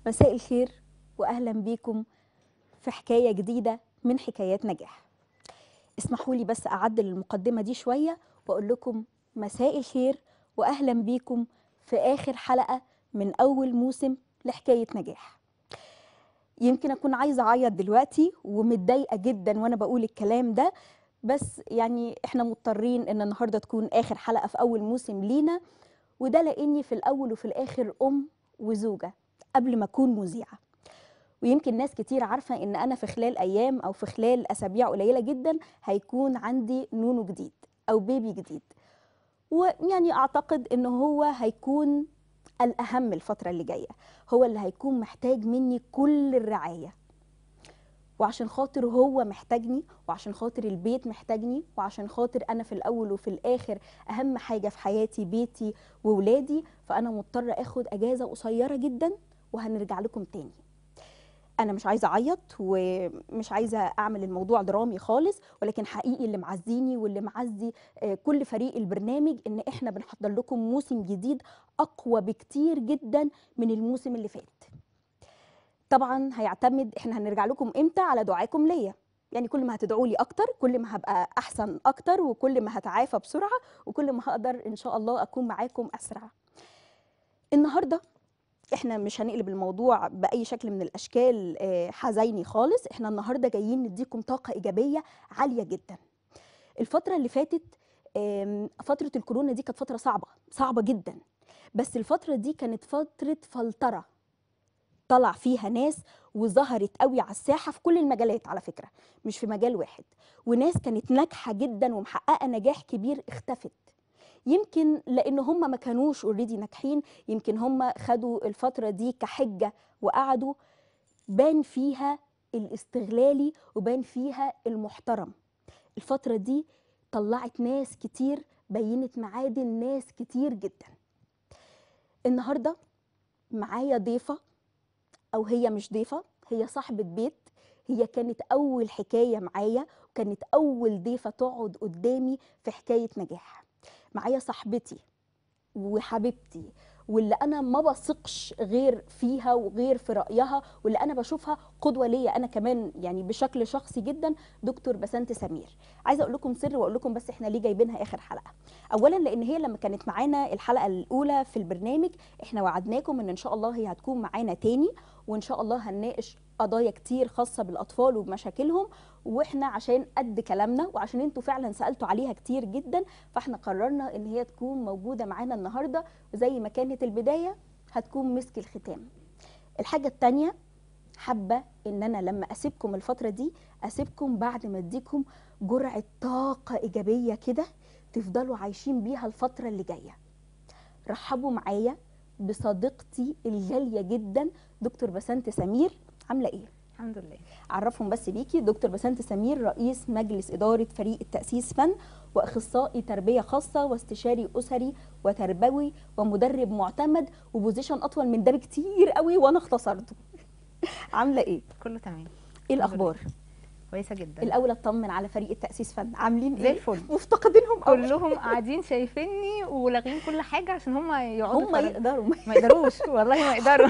مساء الخير واهلا بيكم في حكايه جديده من حكايات نجاح اسمحوا لي بس اعدل المقدمه دي شويه واقول لكم مساء الخير واهلا بيكم في اخر حلقه من اول موسم لحكايه نجاح يمكن اكون عايزه اعيط دلوقتي ومتضايقه جدا وانا بقول الكلام ده بس يعني احنا مضطرين ان النهارده تكون اخر حلقه في اول موسم لينا وده لاني في الاول وفي الاخر ام وزوجه قبل ما اكون مذيعه ويمكن ناس كتير عارفه ان انا في خلال ايام او في خلال اسابيع قليله جدا هيكون عندي نونو جديد او بيبي جديد ويعني اعتقد ان هو هيكون الاهم الفتره اللي جايه هو اللي هيكون محتاج مني كل الرعايه وعشان خاطر هو محتاجني وعشان خاطر البيت محتاجني وعشان خاطر انا في الاول وفي الاخر اهم حاجه في حياتي بيتي وولادي فانا مضطره اخد اجازه قصيره جدا وهنرجع لكم تاني انا مش عايزه اعيط ومش عايزه اعمل الموضوع درامي خالص ولكن حقيقي اللي معزيني واللي معزي آه، كل فريق البرنامج ان احنا بنحضر لكم موسم جديد اقوى بكتير جدا من الموسم اللي فات طبعا هيعتمد احنا هنرجع لكم امتى على دعائكم ليا يعني كل ما هتدعوا لي اكتر كل ما هبقى احسن اكتر وكل ما هتعافى بسرعه وكل ما هقدر ان شاء الله اكون معاكم اسرع النهارده احنا مش هنقلب الموضوع باي شكل من الاشكال آه، حزيني خالص احنا النهارده جايين نديكم طاقه ايجابيه عاليه جدا الفتره اللي فاتت آم، فتره الكورونا دي كانت فتره صعبه صعبه جدا بس الفتره دي كانت فتره فلتره طلع فيها ناس وظهرت قوي على الساحه في كل المجالات على فكره مش في مجال واحد وناس كانت ناجحه جدا ومحققه نجاح كبير اختفت يمكن لان هم ما كانوش اوريدي ناجحين يمكن هم خدوا الفتره دي كحجه وقعدوا بان فيها الاستغلالي وبان فيها المحترم الفتره دي طلعت ناس كتير بينت معادن ناس كتير جدا النهارده معايا ضيفه او هي مش ضيفه هي صاحبه بيت هي كانت اول حكايه معايا وكانت اول ضيفه تقعد قدامي في حكايه نجاح معايا صاحبتي وحبيبتي واللي انا ما بثقش غير فيها وغير في رايها واللي انا بشوفها قدوه ليا انا كمان يعني بشكل شخصي جدا دكتور بسنت سمير عايزه اقول لكم سر واقول لكم بس احنا ليه جايبينها اخر حلقه اولا لان هي لما كانت معانا الحلقه الاولى في البرنامج احنا وعدناكم ان ان شاء الله هي هتكون معانا تاني وان شاء الله هنناقش قضايا كتير خاصه بالاطفال وبمشاكلهم واحنا عشان قد كلامنا وعشان انتوا فعلا سالتوا عليها كتير جدا فاحنا قررنا ان هي تكون موجوده معانا النهارده وزي ما كانت البدايه هتكون مسك الختام الحاجه التانيه حابه ان انا لما اسيبكم الفتره دي اسيبكم بعد ما اديكم جرعه طاقه ايجابيه كده تفضلوا عايشين بيها الفتره اللي جايه رحبوا معايا بصديقتي الغاليه جدا دكتور بسنت سمير عامله ايه الحمد لله اعرفهم بس بيكي دكتور بسنت سمير رئيس مجلس اداره فريق التاسيس فن واخصائي تربيه خاصه واستشاري اسري وتربوي ومدرب معتمد وبوزيشن اطول من ده بكتير قوي وانا اختصرته عامله ايه كله تمام ايه الاخبار كويسه جدا الاول اطمن على فريق التاسيس فن عاملين زي ايه الفل مفتقدينهم قوي كلهم قاعدين شايفيني ولاغين كل حاجه عشان هم يقعدوا هم يتفرجوا. يقدروا ما يقدروش والله ما يقدروا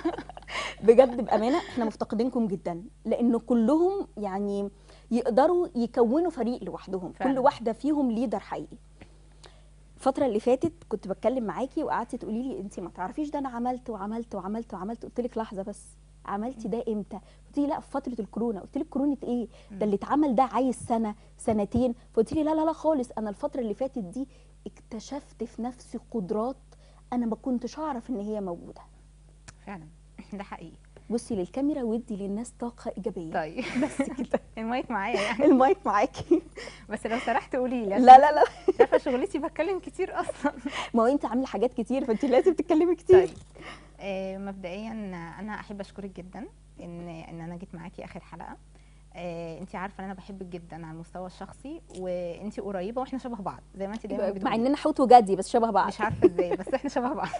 بجد بامانه احنا مفتقدينكم جدا لان كلهم يعني يقدروا يكونوا فريق لوحدهم فعلا. كل واحده فيهم ليدر حقيقي الفتره اللي فاتت كنت بتكلم معاكي وقعدتي تقولي لي انت ما تعرفيش ده انا عملت وعملت وعملت وعملت قلت لك لحظه بس عملتي ده امتى قلت لي لا في فتره الكورونا قلت لك كورونا ايه ده اللي اتعمل ده عايز سنه سنتين فقلت لي لا لا لا خالص انا الفتره اللي فاتت دي اكتشفت في نفسي قدرات انا ما كنتش اعرف ان هي موجوده فعلا ده حقيقي بصي للكاميرا ودي للناس طاقه ايجابيه طيب بس كده المايك معايا يعني المايك معاكي بس لو سرحت قولي لي لا لا لا مش عارفه شغلتي بتكلم كتير اصلا ما هو انت عامله حاجات كتير فانت لازم تتكلمي كتير طيب آه مبدئيا انا احب اشكرك جدا ان ان انا جيت معاكي اخر حلقه آه انت عارفه ان انا بحبك جدا على المستوى الشخصي وانت قريبه واحنا شبه بعض زي ما انت دايما مع بتقولي اننا حوت وجدي بس شبه بعض مش عارفه ازاي بس احنا شبه بعض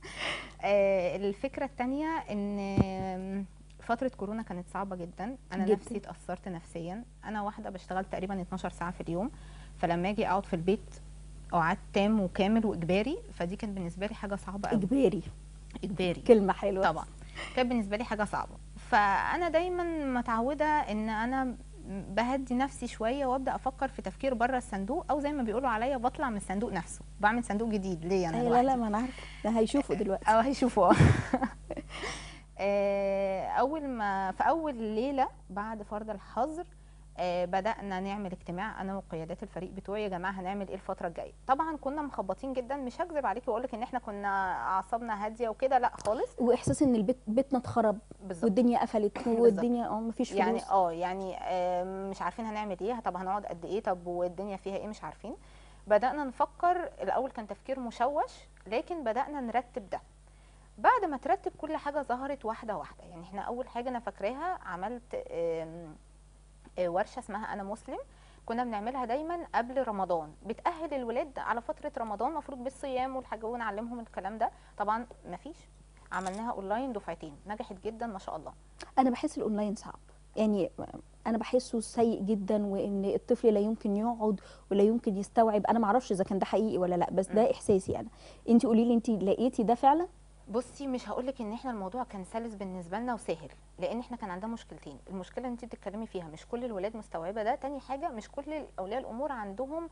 آه الفكره الثانيه ان فتره كورونا كانت صعبه جدا انا جداً. نفسي اتاثرت نفسيا انا واحده بشتغل تقريبا 12 ساعه في اليوم فلما اجي اقعد في البيت قعدت تام وكامل واجباري فدي كانت بالنسبه لي حاجه صعبه قوي اجباري اجباري كلمه حلوه طبعا كانت بالنسبه لي حاجه صعبه فانا دايما متعوده ان انا بهدي نفسي شويه وابدا افكر في تفكير بره الصندوق او زي ما بيقولوا عليا بطلع من الصندوق نفسه بعمل صندوق جديد ليا انا أي لا لا لوحدي. ما انا عارفه ده هيشوفوا دلوقتي او هيشوفوها آه، اول ما في اول ليله بعد فرض الحظر آه، بدانا نعمل اجتماع انا وقيادات الفريق بتوعي يا جماعه هنعمل ايه الفتره الجايه طبعا كنا مخبطين جدا مش هكذب عليكي واقول لك ان احنا كنا اعصابنا هاديه وكده لا خالص واحساس ان البيت بيتنا اتخرب بالظبط والدنيا قفلت والدنيا اه مفيش فلوس يعني اه يعني آه، مش عارفين هنعمل ايه طب هنقعد قد ايه طب والدنيا فيها ايه مش عارفين بدانا نفكر الاول كان تفكير مشوش لكن بدانا نرتب ده بعد ما ترتب كل حاجه ظهرت واحده واحده يعني احنا اول حاجه انا فاكراها عملت آم، آه، ورشه اسمها انا مسلم كنا بنعملها دايما قبل رمضان بتاهل الولاد على فتره رمضان المفروض بالصيام والحاجه ونعلمهم الكلام ده طبعا مفيش عملناها اونلاين دفعتين نجحت جدا ما شاء الله انا بحس الاونلاين صعب يعني انا بحسه سيء جدا وان الطفل لا يمكن يقعد ولا يمكن يستوعب انا ما اعرفش اذا كان ده حقيقي ولا لا بس ده احساسي انا انت قولي لي انت لقيتي ده فعلا بصي مش هقول لك ان احنا الموضوع كان سلس بالنسبه لنا وسهل لان احنا كان عندنا مشكلتين المشكله اللي انت بتتكلمي فيها مش كل الولاد مستوعبه ده تاني حاجه مش كل اولياء الامور عندهم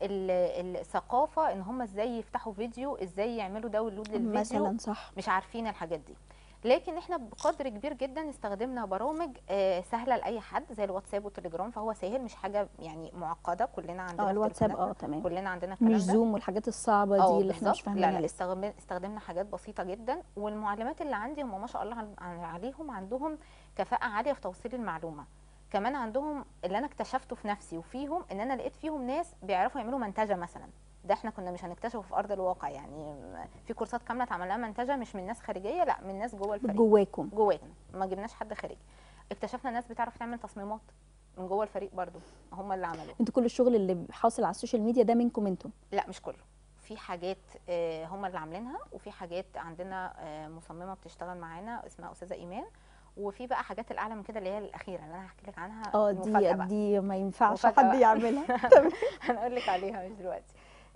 ال- الثقافه ان هم ازاي يفتحوا فيديو ازاي يعملوا داونلود للفيديو مثلا صح مش عارفين الحاجات دي لكن احنا بقدر كبير جدا استخدمنا برامج آه، سهله لاي حد زي الواتساب والتليجرام فهو سهل مش حاجه يعني معقده كلنا عندنا اه في الواتساب تليفوناتنا. اه تمام كلنا عندنا الكلام مش ده زوم والحاجات الصعبه اه دي اللي احنا مش بالظبط. لا فاهمينها لا لسه استخدم- استخدمنا حاجات بسيطه جدا والمعلمات اللي عندي هم ما شاء الله عن- عن- عليهم عندهم كفاءه عاليه في توصيل المعلومه كمان عندهم اللي انا اكتشفته في نفسي وفيهم ان انا لقيت فيهم ناس بيعرفوا يعملوا منتجه مثلا ده احنا كنا مش هنكتشفه في ارض الواقع يعني في كورسات كامله اتعمل لها منتجه مش من ناس خارجيه لا من ناس جوه الفريق جواكم جوانا ما جبناش حد خارجي اكتشفنا ناس بتعرف تعمل تصميمات من جوه الفريق برضو هم اللي عملوه انتوا كل الشغل اللي حاصل على السوشيال ميديا ده منكم انتم لا مش كله في حاجات آه، هم اللي عاملينها وفي حاجات عندنا آه، مصممه بتشتغل معانا اسمها استاذه ايمان وفي بقى حاجات الاعلى من كده اللي هي الاخيره اللي انا هحكي لك عنها اه المفاجأة دي بقى. دي ما ينفعش مفاجأة حد بقى. يعملها هنقول لك عليها مش دلوقتي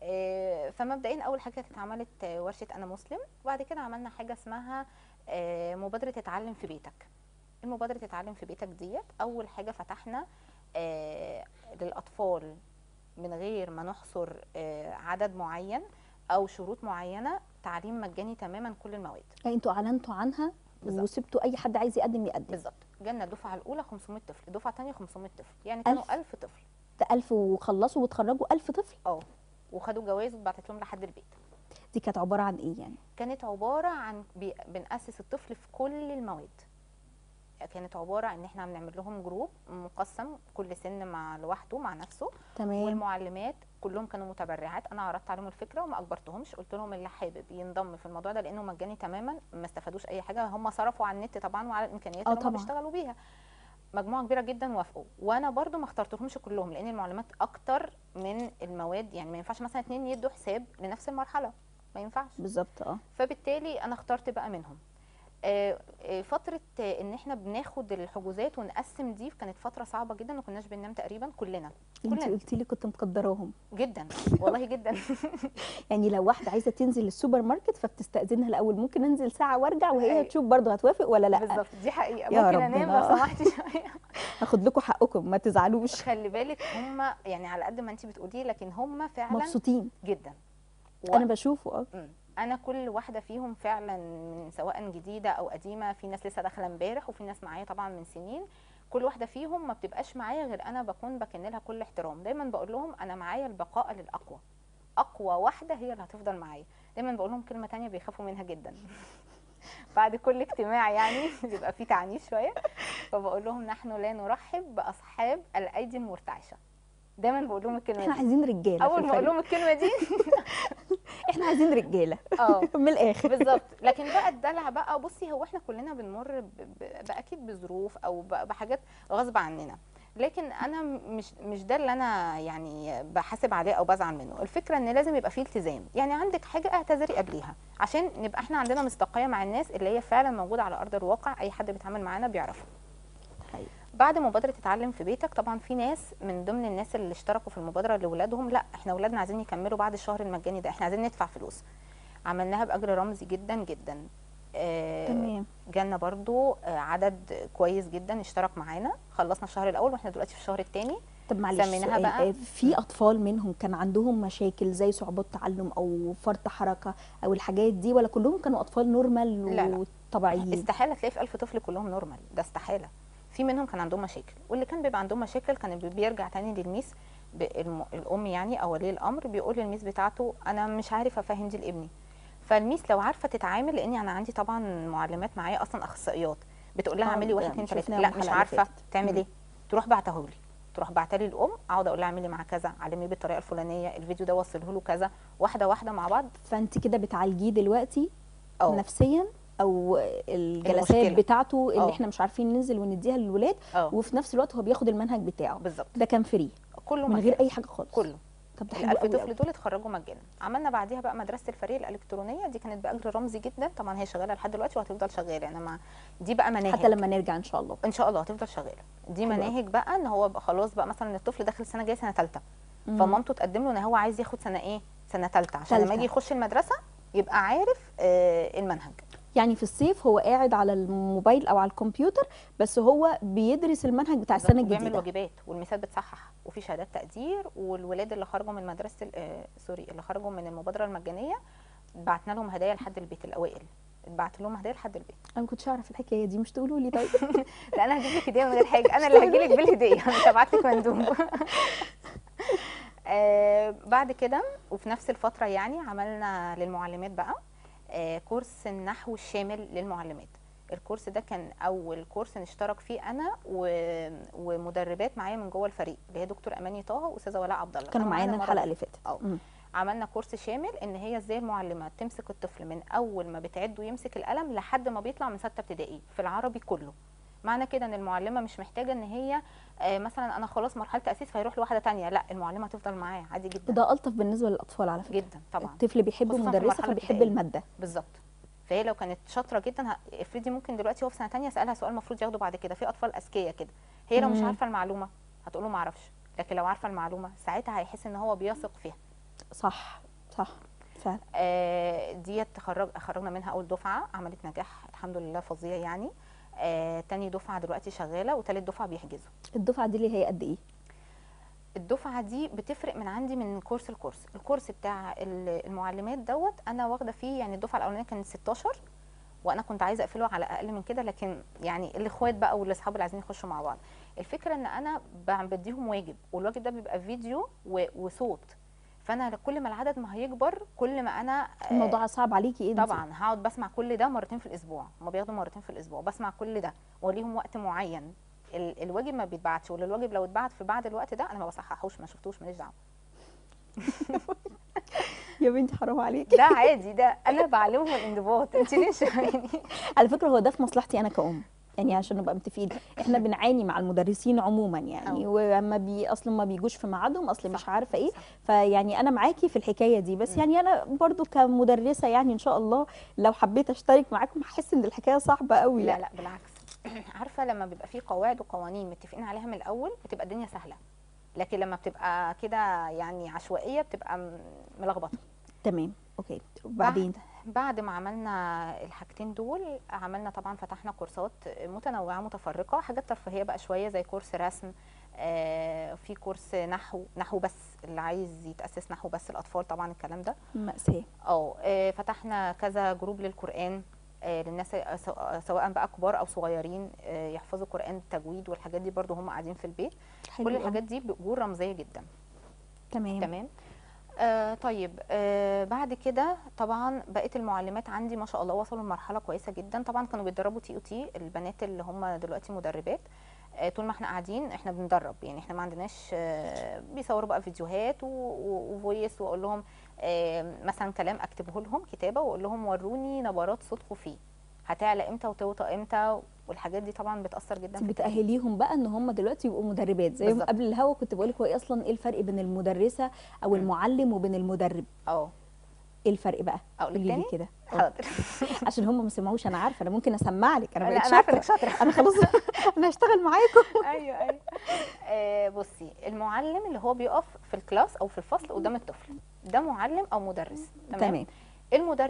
آه، فمبدئيا اول حاجه كانت اتعملت آه، ورشه انا مسلم وبعد كده عملنا حاجه اسمها آه، مبادره اتعلم في بيتك المبادره اتعلم في بيتك ديت اول حاجه فتحنا آه، للاطفال من غير ما نحصر آه، عدد معين او شروط معينه تعليم مجاني تماما كل المواد يعني انتوا اعلنتوا عنها بالظبط. وسبتوا اي حد عايز يقدم يقدم بالظبط جالنا الدفعه الاولى 500 طفل الدفعه الثانيه 500 طفل يعني ألف؟ كانوا 1000 طفل ده 1000 وخلصوا وتخرجوا 1000 طفل اه وخدوا جوائز واتبعتت لهم لحد البيت دي كانت عباره عن ايه يعني كانت عباره عن بي... بنأسس الطفل في كل المواد كانت عباره ان احنا بنعمل لهم جروب مقسم كل سن مع لوحده مع نفسه تمام والمعلمات كلهم كانوا متبرعات انا عرضت عليهم الفكره وما اجبرتهمش قلت لهم اللي حابب ينضم في الموضوع ده لانه مجاني تماما ما استفادوش اي حاجه هم صرفوا على النت طبعا وعلى الامكانيات آه اللي هم طبعاً. بيشتغلوا بيها مجموعه كبيره جدا وافقوا وانا برضو ما اخترتهمش كلهم لان المعلومات اكتر من المواد يعني ما ينفعش مثلا اتنين يدوا حساب لنفس المرحله ما ينفعش بالظبط اه فبالتالي انا اخترت بقى منهم آه، آه، فتره آه، ان احنا بناخد الحجوزات ونقسم دي كانت فتره صعبه جدا ما كناش بننام تقريبا كلنا انت كلنا. قلتي لي كنت مقدراهم جدا والله جدا يعني لو واحده عايزه تنزل السوبر ماركت فبتستاذنها الاول ممكن انزل ساعه وارجع وهي أيوة. تشوف برضه هتوافق ولا لا بالظبط دي حقيقه يا ممكن انام ربنا. لو سمحتي شويه هاخد لكم حقكم ما تزعلوش خلي بالك هم يعني على قد ما انت بتقولي لكن هم فعلا مبسوطين جدا و- انا بشوفه اه مم. انا كل واحده فيهم فعلا من سواء جديده او قديمه في ناس لسه داخله امبارح وفي ناس معايا طبعا من سنين كل واحده فيهم ما بتبقاش معايا غير انا بكون بكن لها كل احترام دايما بقول لهم انا معايا البقاء للاقوى اقوى واحده هي اللي هتفضل معايا دايما بقول لهم كلمه تانية بيخافوا منها جدا بعد كل اجتماع يعني بيبقى في تعنيف شويه فبقول لهم نحن لا نرحب باصحاب الايدي المرتعشه دايما بقول لهم الكلمه احنا دي عايزين رجاله في اول ما اقول الفريق. لهم الكلمه دي احنا عايزين رجاله اه من الاخر بالظبط لكن بقى الدلع بقى بصي هو احنا كلنا بنمر ب- ب- باكيد بظروف او ب- بحاجات غصب عننا لكن انا مش مش ده اللي انا يعني بحاسب عليه او بزعل منه الفكره ان لازم يبقى فيه التزام يعني عندك حاجه اعتذري قبليها عشان نبقى احنا عندنا مصداقيه مع الناس اللي هي فعلا موجوده على ارض الواقع اي حد بيتعامل معانا بيعرفها حقيقي. بعد مبادره اتعلم في بيتك طبعا في ناس من ضمن الناس اللي اشتركوا في المبادره لاولادهم لا احنا اولادنا عايزين يكملوا بعد الشهر المجاني ده احنا عايزين ندفع فلوس عملناها باجر رمزي جدا جدا آه، تمام جالنا برضو آه، عدد كويس جدا اشترك معانا خلصنا الشهر الاول واحنا دلوقتي في الشهر الثاني طب معلش سميناها سؤال بقى. آه، في اطفال منهم كان عندهم مشاكل زي صعوبات تعلم او فرط حركه او الحاجات دي ولا كلهم كانوا اطفال نورمال لا، لا. وطبيعيين استحاله تلاقي في ألف طفل كلهم نورمال ده استحاله في منهم كان عندهم مشاكل واللي كان بيبقى عندهم مشاكل كان بي- بيرجع تاني للميس ب- الم- الام يعني او ولي الامر بيقول للميس بتاعته انا مش عارف افهم دي لابني فالميس لو عارفه تتعامل لاني انا عندي طبعا معلمات معايا اصلا اخصائيات بتقول لها آه، اعملي ده واحد اتنين تلاته شفناهم لا الحلقة مش اللي عارفه فاتت. تعمل مم. ايه تروح بعتهولي تروح بعتلي الام اقعد اقول لها اعملي مع كذا علميه بالطريقه الفلانيه الفيديو ده وصله له كذا واحده واحده مع بعض فانت كده بتعالجيه دلوقتي اه نفسيا او الجلسات المشكلة. بتاعته اللي آه. احنا مش عارفين ننزل ونديها للولاد اه وفي نفس الوقت هو بياخد المنهج بتاعه بالظبط ده كان فري كله من غير مجانا. اي حاجه خالص كله طب ده حلو الألف قوي طفل قوي. دول اتخرجوا مجانا عملنا بعديها بقى مدرسه الفريق الالكترونيه دي كانت باجر رمزي جدا طبعا هي شغاله لحد دلوقتي وهتفضل شغاله يعني ما دي بقى مناهج حتى لما نرجع ان شاء الله ان شاء الله هتفضل شغاله دي حلو أوي. مناهج بقى ان هو بقى خلاص بقى مثلا الطفل داخل سنه جايه سنه ثالثه مم. فمامته تقدم له ان هو عايز ياخد سنه ايه سنه ثالثه عشان لما تالتة. يجي يخش المدرسه يبقى عارف آه المنهج يعني في الصيف هو قاعد على الموبايل او على الكمبيوتر بس هو بيدرس المنهج بتاع السنه بالظبط، وبيعمل الجديده واجبات والميسات بتصحح وفي شهادات تقدير والولاد اللي خرجوا من مدرسه ال- آه سوري اللي خرجوا من المبادره المجانيه بعتنا لهم هدايا لحد البيت الاوائل بعت لهم هدايا لحد البيت انا ما كنتش اعرف الحكايه دي مش تقولوا لي طيب لا انا هجيب لك هديه من غير حاجه انا اللي هجي لك بالهديه مش هبعت لك مندوب آه بعد كده وفي نفس الفتره يعني عملنا للمعلمات بقى آه كورس النحو الشامل للمعلمات الكورس ده كان اول كورس نشترك فيه انا و... ومدربات معايا من جوه الفريق اللي هي دكتور اماني طه واستاذه ولاء عبد الله كانوا معانا المرة الحلقه دي. اللي فاتت اه مم. عملنا كورس شامل ان هي ازاي المعلمه تمسك الطفل من اول ما بتعد ويمسك القلم لحد ما بيطلع من سته ابتدائي في العربي كله معنى كده ان المعلمه مش محتاجه ان هي آه، مثلا انا خلاص مرحله تاسيس فيروح لواحده تانية لا المعلمه هتفضل معاه عادي جدا وده الطف بالنسبه للاطفال على فكره جدا طبعا الطفل بيحب خصوصاً في المدرسه المرحلة فبيحب الابتدائية. الماده بالظبط فهي لو كانت شاطره جدا ه- افرضي ممكن دلوقتي هو في سنه تانية اسالها سؤال المفروض ياخده بعد كده في اطفال اذكياء كده هي لو مش مم. عارفه المعلومه هتقول له ما اعرفش لكن لو عارفه المعلومه ساعتها هيحس ان هو بيثق فيها صح صح فعلا آه، ديت خرج خرجنا منها اول دفعه عملت نجاح الحمد لله فظيع يعني آه، تاني دفعه دلوقتي شغاله وتالت دفعه بيحجزوا الدفعه دي اللي هي قد ايه الدفعه دي بتفرق من عندي من كورس لكورس الكورس بتاع ال- المعلمات دوت انا واخده فيه يعني الدفعه الاولانيه كانت 16 وانا كنت عايزه اقفله على اقل من كده لكن يعني الاخوات بقى والاصحاب اللي عايزين يخشوا مع بعض الفكره ان انا ب- بديهم واجب والواجب ده بيبقى فيديو و- وصوت فانا كل ما العدد ما هيكبر كل ما انا آه، الموضوع صعب عليكي انت طبعا هقعد بسمع كل ده مرتين في الاسبوع هما بياخدوا مرتين في الاسبوع بسمع كل ده وليهم وقت معين ال- الواجب ما بيتبعتش ولا الواجب لو اتبعت في بعد الوقت ده انا ما بصححوش ما شفتوش ماليش دعوه يا بنتي حرام عليكي ده عادي ده انا بعلمهم الانضباط انت ليه مش فاهماني على فكره هو ده في مصلحتي انا كأم يعني عشان نبقى متفقين احنا بنعاني مع المدرسين عموما يعني أو. واما بي اصلا ما بيجوش في ميعادهم اصل مش صح، عارفه ايه صح. فيعني انا معاكي في الحكايه دي بس مم. يعني انا برضو كمدرسه يعني ان شاء الله لو حبيت اشترك معاكم هحس ان الحكايه صعبه قوي لا يعني. لا بالعكس عارفه لما بيبقى في قواعد وقوانين متفقين عليها من الاول بتبقى الدنيا سهله لكن لما بتبقى كده يعني عشوائيه بتبقى م- ملخبطه تمام اوكي وبعدين بعد ما عملنا الحاجتين دول عملنا طبعا فتحنا كورسات متنوعه متفرقه حاجات ترفيهيه بقى شويه زي كورس رسم آه، في كورس نحو نحو بس اللي عايز يتاسس نحو بس الاطفال طبعا الكلام ده مأساة اه آه، فتحنا كذا جروب للقران آه، للناس آه، سواء- سواء بقى كبار او صغيرين آه، يحفظوا قران تجويد والحاجات دي برضو هم قاعدين في البيت حلو كل أوي. الحاجات دي باجور رمزيه جدا تمام تمام آه طيب آه بعد كده طبعا بقيت المعلمات عندي ما شاء الله وصلوا لمرحله كويسه جدا طبعا كانوا بيتدربوا تي او تي البنات اللي هم دلوقتي مدربات آه طول ما احنا قاعدين احنا بندرب يعني احنا ما عندناش آه بيصوروا بقى فيديوهات و- و- وفويس واقول لهم آه مثلا كلام اكتبه لهم كتابه واقول لهم وروني نبرات صوتكم فيه هتعلى امتى وتوطى امتى والحاجات دي طبعا بتاثر جدا انت في التدريب. بتأهليهم بقى ان هم دلوقتي يبقوا مدربات زي ما بالظبط. قبل الهوا كنت بقول لك هو ايه اصلا ايه الفرق بين المدرسه او مم. المعلم وبين المدرب اه ايه الفرق بقى اقول لك قولي لي تاني كده آه. حاضر عشان هم ما سمعوش انا عارفه انا ممكن اسمع لك انا لا بقيت انا عارفه شاطره انك شاطره انا خلاص انا هشتغل معاكم ايوه ايوه آه بصي المعلم اللي هو بيقف في الكلاس او في الفصل قدام الطفل ده معلم او مدرس تمام المدرب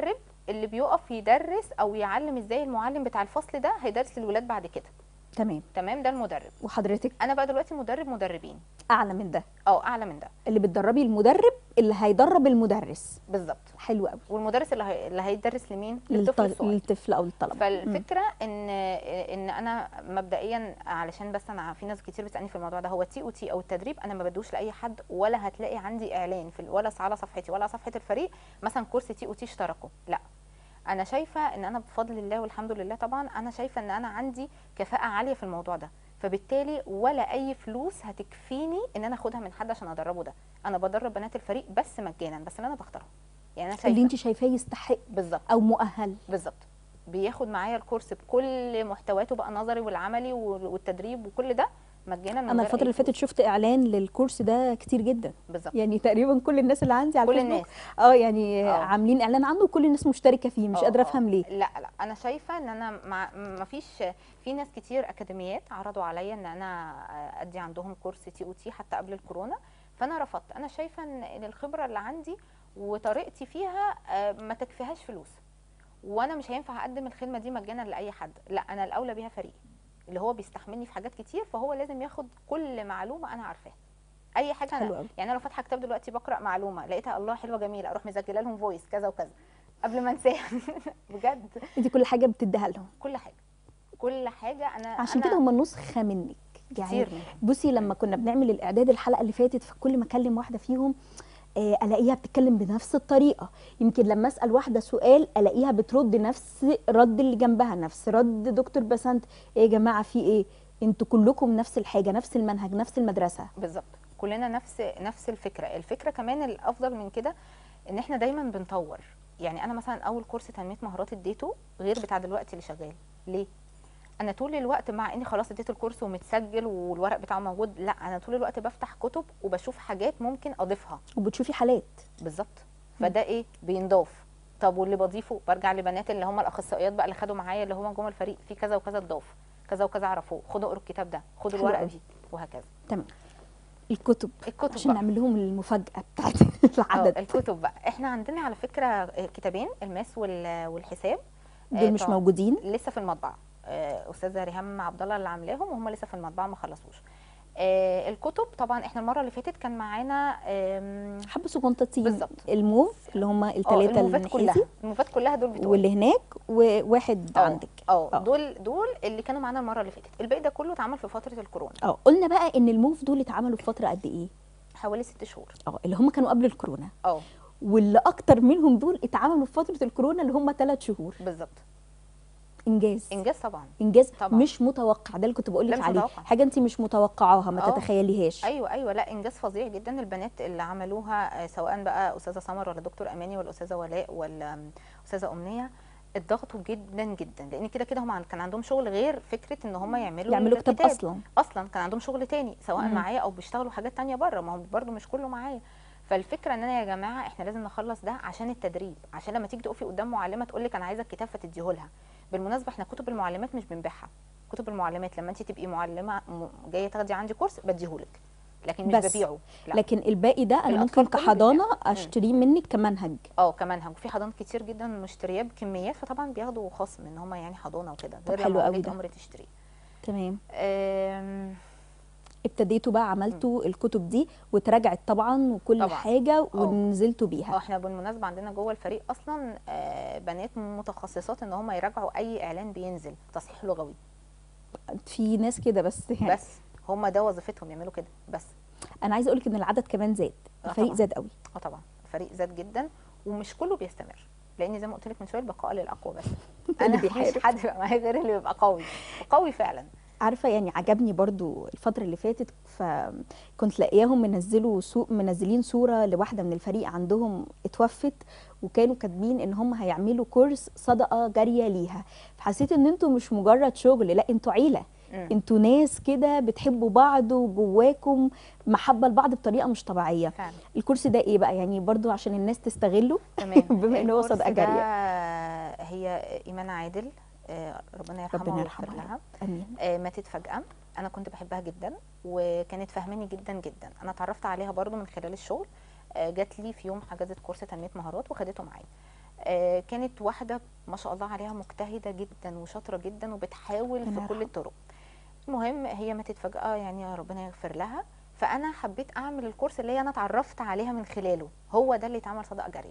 اللي بيقف يدرس او يعلم ازاي المعلم بتاع الفصل ده هيدرس للولاد بعد كده تمام تمام ده المدرب وحضرتك انا بقى دلوقتي مدرب مدربين اعلى من ده اه اعلى من ده اللي بتدربي المدرب اللي هيدرب المدرس بالظبط حلو قوي والمدرس اللي هي... اللي هيدرس لمين للط- للطفل الصغير للطفل او للطلبه مم. فالفكره ان ان انا مبدئيا علشان بس انا في ناس كتير بتسالني في الموضوع ده هو تي او تي او التدريب انا ما بدوش لاي حد ولا هتلاقي عندي اعلان في ولا على صفحتي ولا صفحه الفريق مثلا كورس تي او تي اشتركوا لا انا شايفه ان انا بفضل الله والحمد لله طبعا انا شايفه ان انا عندي كفاءه عاليه في الموضوع ده فبالتالي ولا اي فلوس هتكفيني ان انا اخدها من حد عشان ادربه ده انا بدرب بنات الفريق بس مجانا بس اللي انا بختارهم يعني انا اللي شايفه انت شايفاه يستحق بالظبط او مؤهل بالظبط بياخد معايا الكورس بكل محتواته بقى النظري والعملي وال- والتدريب وكل ده مجانا من انا غير الفتره أي اللي فاتت فلوس. شفت اعلان للكورس ده كتير جدا بالظبط يعني تقريبا كل الناس اللي عندي على كل الفيسبوك الناس اه يعني آه. عاملين اعلان عنه وكل الناس مشتركه فيه مش آه، قادره آه. افهم ليه لا لا انا شايفه ان انا مع ما فيش في ناس كتير اكاديميات عرضوا عليا ان انا ادي عندهم كورس تي او تي حتى قبل الكورونا فانا رفضت انا شايفه ان إن الخبره اللي عندي وطريقتي فيها آه، ما تكفيهاش فلوس وانا مش هينفع اقدم الخدمه دي مجانا لاي حد لا انا الاولى بيها فريقي اللي هو بيستحملني في حاجات كتير فهو لازم ياخد كل معلومه انا عارفاها اي حاجه حلو انا قوي يعني انا لو فاتحه كتاب دلوقتي بقرا معلومه لقيتها الله حلوه جميله اروح مسجله لهم فويس كذا وكذا قبل ما انساها بجد انت كل حاجه بتديها لهم كل حاجه كل حاجه انا عشان أنا كده هم نسخه منك يعني كتير منهم. بصي لما كنا بنعمل الاعداد الحلقه اللي فاتت فكل ما اكلم واحده فيهم آه، الاقيها بتتكلم بنفس الطريقه يمكن لما اسال واحده سؤال الاقيها بترد نفس رد اللي جنبها نفس رد دكتور بسنت ايه يا جماعه في ايه انتوا كلكم نفس الحاجه نفس المنهج نفس المدرسه بالظبط كلنا نفس نفس الفكره الفكره كمان الافضل من كده ان احنا دايما بنطور يعني انا مثلا اول كورس تنميه مهارات اديته غير بتاع دلوقتي اللي شغال ليه انا طول الوقت مع اني خلاص اديت الكورس ومتسجل والورق بتاعه موجود لا انا طول الوقت بفتح كتب وبشوف حاجات ممكن اضيفها وبتشوفي حالات بالظبط فده ايه بينضاف طب واللي بضيفه برجع لبنات اللي هم الاخصائيات بقى اللي خدوا معايا اللي هم جوه الفريق في كذا وكذا اتضاف كذا وكذا عرفوه خدوا اقروا الكتاب ده خدوا حلو الورقه قوي. دي وهكذا تمام الكتب الكتب عشان بقى. نعمل لهم المفاجاه بتاعت اه العدد الكتب بقى احنا عندنا على فكره كتابين الماس وال- والحساب دول مش طبعاً. موجودين لسه في المطبعه آه، استاذه ريهام عبد الله اللي عاملاهم وهم لسه في المطبعه ما خلصوش آه، الكتب طبعا احنا المره اللي فاتت كان معانا آم، حبه صغنطتين بالظبط. الموف اللي هم اه الثلاثه الموفات كلها النحاسي الموفات كلها دول بتوع واللي هناك وواحد اه عندك اه اه. دول دول اللي كانوا معانا المره اللي فاتت الباقي ده كله اتعمل في فتره الكورونا اه قلنا بقى ان الموف دول اتعملوا في فتره قد ايه حوالي ست شهور اه اللي هم كانوا قبل الكورونا اه واللي اكتر منهم دول اتعملوا في فتره الكورونا اللي هم ثلاث شهور بالظبط انجاز انجاز طبعا انجاز طبعا. مش متوقع ده اللي كنت بقول لا لك مش عليه متوقع. حاجه انت مش متوقعاها ما اه. تتخيليهاش ايوه ايوه لا انجاز فظيع جدا البنات اللي عملوها آه، سواء بقى استاذه سمر ولا دكتور اماني ولا استاذه ولاء ولا آم، استاذه امنيه اتضغطوا جدا جدا لان كده كده هم عن- كان عندهم شغل غير فكره ان هم يعملوا يعملوا كتاب اصلا اصلا كان عندهم شغل تاني سواء مم. معايا او بيشتغلوا حاجات تانية بره ما هو برده مش كله معايا فالفكره ان انا يا جماعه احنا لازم نخلص ده عشان التدريب عشان لما تيجي تقفي قدام معلمه تقول لك انا عايزه الكتاب فتديه لها بالمناسبه احنا كتب المعلمات مش بنبيعها كتب المعلمات لما انت تبقي معلمه م- جايه تاخدي عندي كورس بديهولك لكن مش بس. ببيعه لا لكن الباقي ده انا الأطفال ممكن كله كحضانه بيتباع. اشتريه منك كمنهج اه كمنهج وفي حضانات كتير جدا مشترياه بكميات فطبعا بياخدوا خصم ان هم يعني حضانه وكده طب غير حلو لما قوي ولي ده. امر تشتريه تمام آم، ابتديتوا بقى عملتوا الكتب دي واتراجعت طبعا وكل طبعاً. حاجه ونزلتوا اه بيها احنا بالمناسبه عندنا جوه الفريق اصلا آه، بنات متخصصات ان هم يراجعوا اي اعلان بينزل تصحيح لغوي في ناس كده بس يعني بس هم ده وظيفتهم يعملوا كده بس انا عايزه اقول لك ان العدد كمان زاد آه الفريق طبعاً. زاد قوي اه طبعا الفريق زاد جدا ومش كله بيستمر لان زي ما قلت لك من شويه البقاء للاقوى بس اللي انا بيحارب. مش حد يبقى معايا غير اللي بيبقى قوي وقوي فعلا عارفه يعني عجبني برضو الفتره اللي فاتت فكنت لاقياهم منزلوا سوق منزلين صوره لواحده من الفريق عندهم اتوفت وكانوا كاتبين ان هم هيعملوا كورس صدقه جاريه ليها فحسيت ان انتوا مش مجرد شغل لا انتوا عيله مم. انتوا ناس كده بتحبوا بعض وجواكم محبه لبعض بطريقه مش طبيعيه فعلا الكورس ده ايه بقى يعني برضو عشان الناس تستغله تمام بما إن هو الكورس صدقة ده جارية. هي ايمان عادل آه، ربنا يرحمها ربنا ويغفر يرحمها لها امين آه، ماتت فجأة أنا كنت بحبها جدا وكانت فاهماني جدا جدا أنا اتعرفت عليها برضو من خلال الشغل آه، جات لي في يوم حجزت كورس تنمية مهارات وخدته معايا آه، كانت واحده ما شاء الله عليها مجتهده جدا وشاطره جدا وبتحاول ربنا في كل يرحمها. الطرق المهم هي ماتت فجاه يعني يا ربنا يغفر لها فانا حبيت اعمل الكورس اللي هي انا اتعرفت عليها من خلاله هو ده اللي اتعمل صدقه جاريه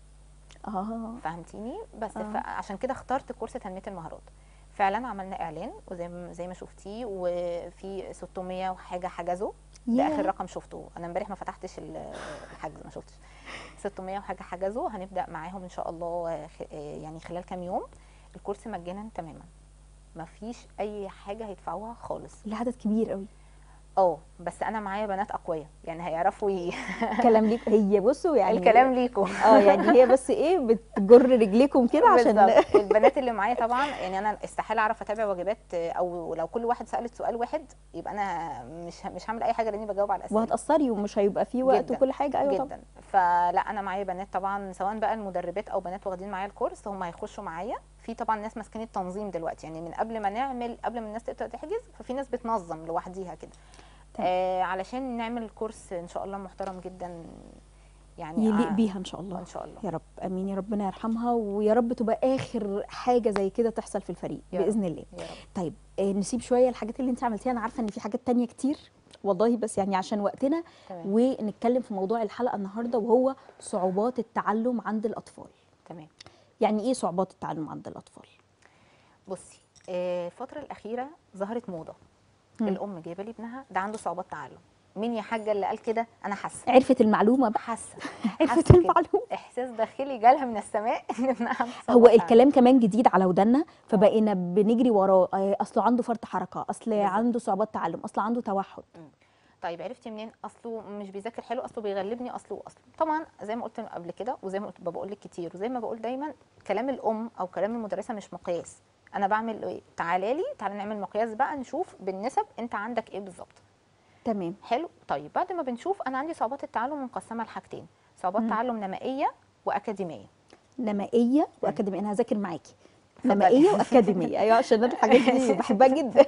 اه فهمتيني بس آه. عشان كده اخترت كورس تنميه المهارات فعلا عملنا اعلان وزي ما زي ما شفتيه وفي 600 وحاجه حجزوا ده ياه. اخر رقم شفته انا امبارح ما فتحتش ال- الحجز ما شفتش 600 وحاجه حجزوا هنبدا معاهم ان شاء الله خ- يعني خلال كام يوم الكورس مجانا تماما ما فيش اي حاجه هيدفعوها خالص العدد كبير قوي اه بس انا معايا بنات اقوياء يعني هيعرفوا ي... كلام ليك هي بصوا يعني الكلام ليكم اه يعني هي بس ايه بتجر رجليكم كده عشان بالظبط. البنات اللي معايا طبعا يعني انا استحاله اعرف اتابع واجبات او لو كل واحد سالت سؤال واحد يبقى انا مش مش هعمل اي حاجه لاني بجاوب على الاسئله وهتأثري ومش هيبقى فيه وقت جداً. وكل حاجه ايوه طبعا جدا فلا انا معايا بنات طبعا سواء بقى المدربات او بنات واخدين معايا الكورس هم هيخشوا معايا في طبعا ناس ماسكين التنظيم دلوقتي يعني من قبل ما نعمل قبل ما الناس تبدا تحجز ففي ناس بتنظم لوحديها كده تمام. آه علشان نعمل كورس ان شاء الله محترم جدا يعني يليق آه، بيها ان شاء الله ان شاء الله يا رب امين يا ربنا يرحمها ويا رب تبقى اخر حاجه زي كده تحصل في الفريق يا رب. باذن الله يا رب طيب آه، نسيب شويه الحاجات اللي انت عملتيها انا عارفه ان في حاجات تانية كتير والله بس يعني عشان وقتنا تمام ونتكلم في موضوع الحلقه النهارده وهو صعوبات التعلم عند الاطفال تمام يعني ايه صعوبات التعلم عند الاطفال بصي آه، الفترة الأخيرة ظهرت موضة مم. الأم جايبة لي ابنها ده عنده صعوبات تعلم مين يا حاجة اللي قال كده أنا حاسة عرفت المعلومه بقى حاسة عرفت حاسة كده. المعلومه إحساس داخلي جالها من السماء إن ابنها عنده هو صعوبات تعلم. الكلام كمان جديد على ودنا فبقينا بنجري وراه آه، اصله عنده فرط حركه اصل بالظبط. عنده صعوبات تعلم اصل عنده توحد طيب عرفتي منين اصله مش بيذاكر حلو اصله بيغلبني اصله واصله طبعا زي ما قلت قبل كده وزي ما قلت بقول لك كتير وزي ما بقول دايما كلام الام او كلام المدرسه مش مقياس انا بعمل ايه تعالى لي تعالى نعمل مقياس بقى نشوف بالنسب انت عندك ايه بالظبط تمام حلو طيب بعد ما بنشوف انا عندي صعوبات التعلم مقسمه لحاجتين صعوبات مم. تعلم نمائيه واكاديميه نمائيه واكاديميه انا هذاكر معاكي اتفضلي. نمائيه واكاديميه ايوه عشان انا الحاجات دي بحبها جدا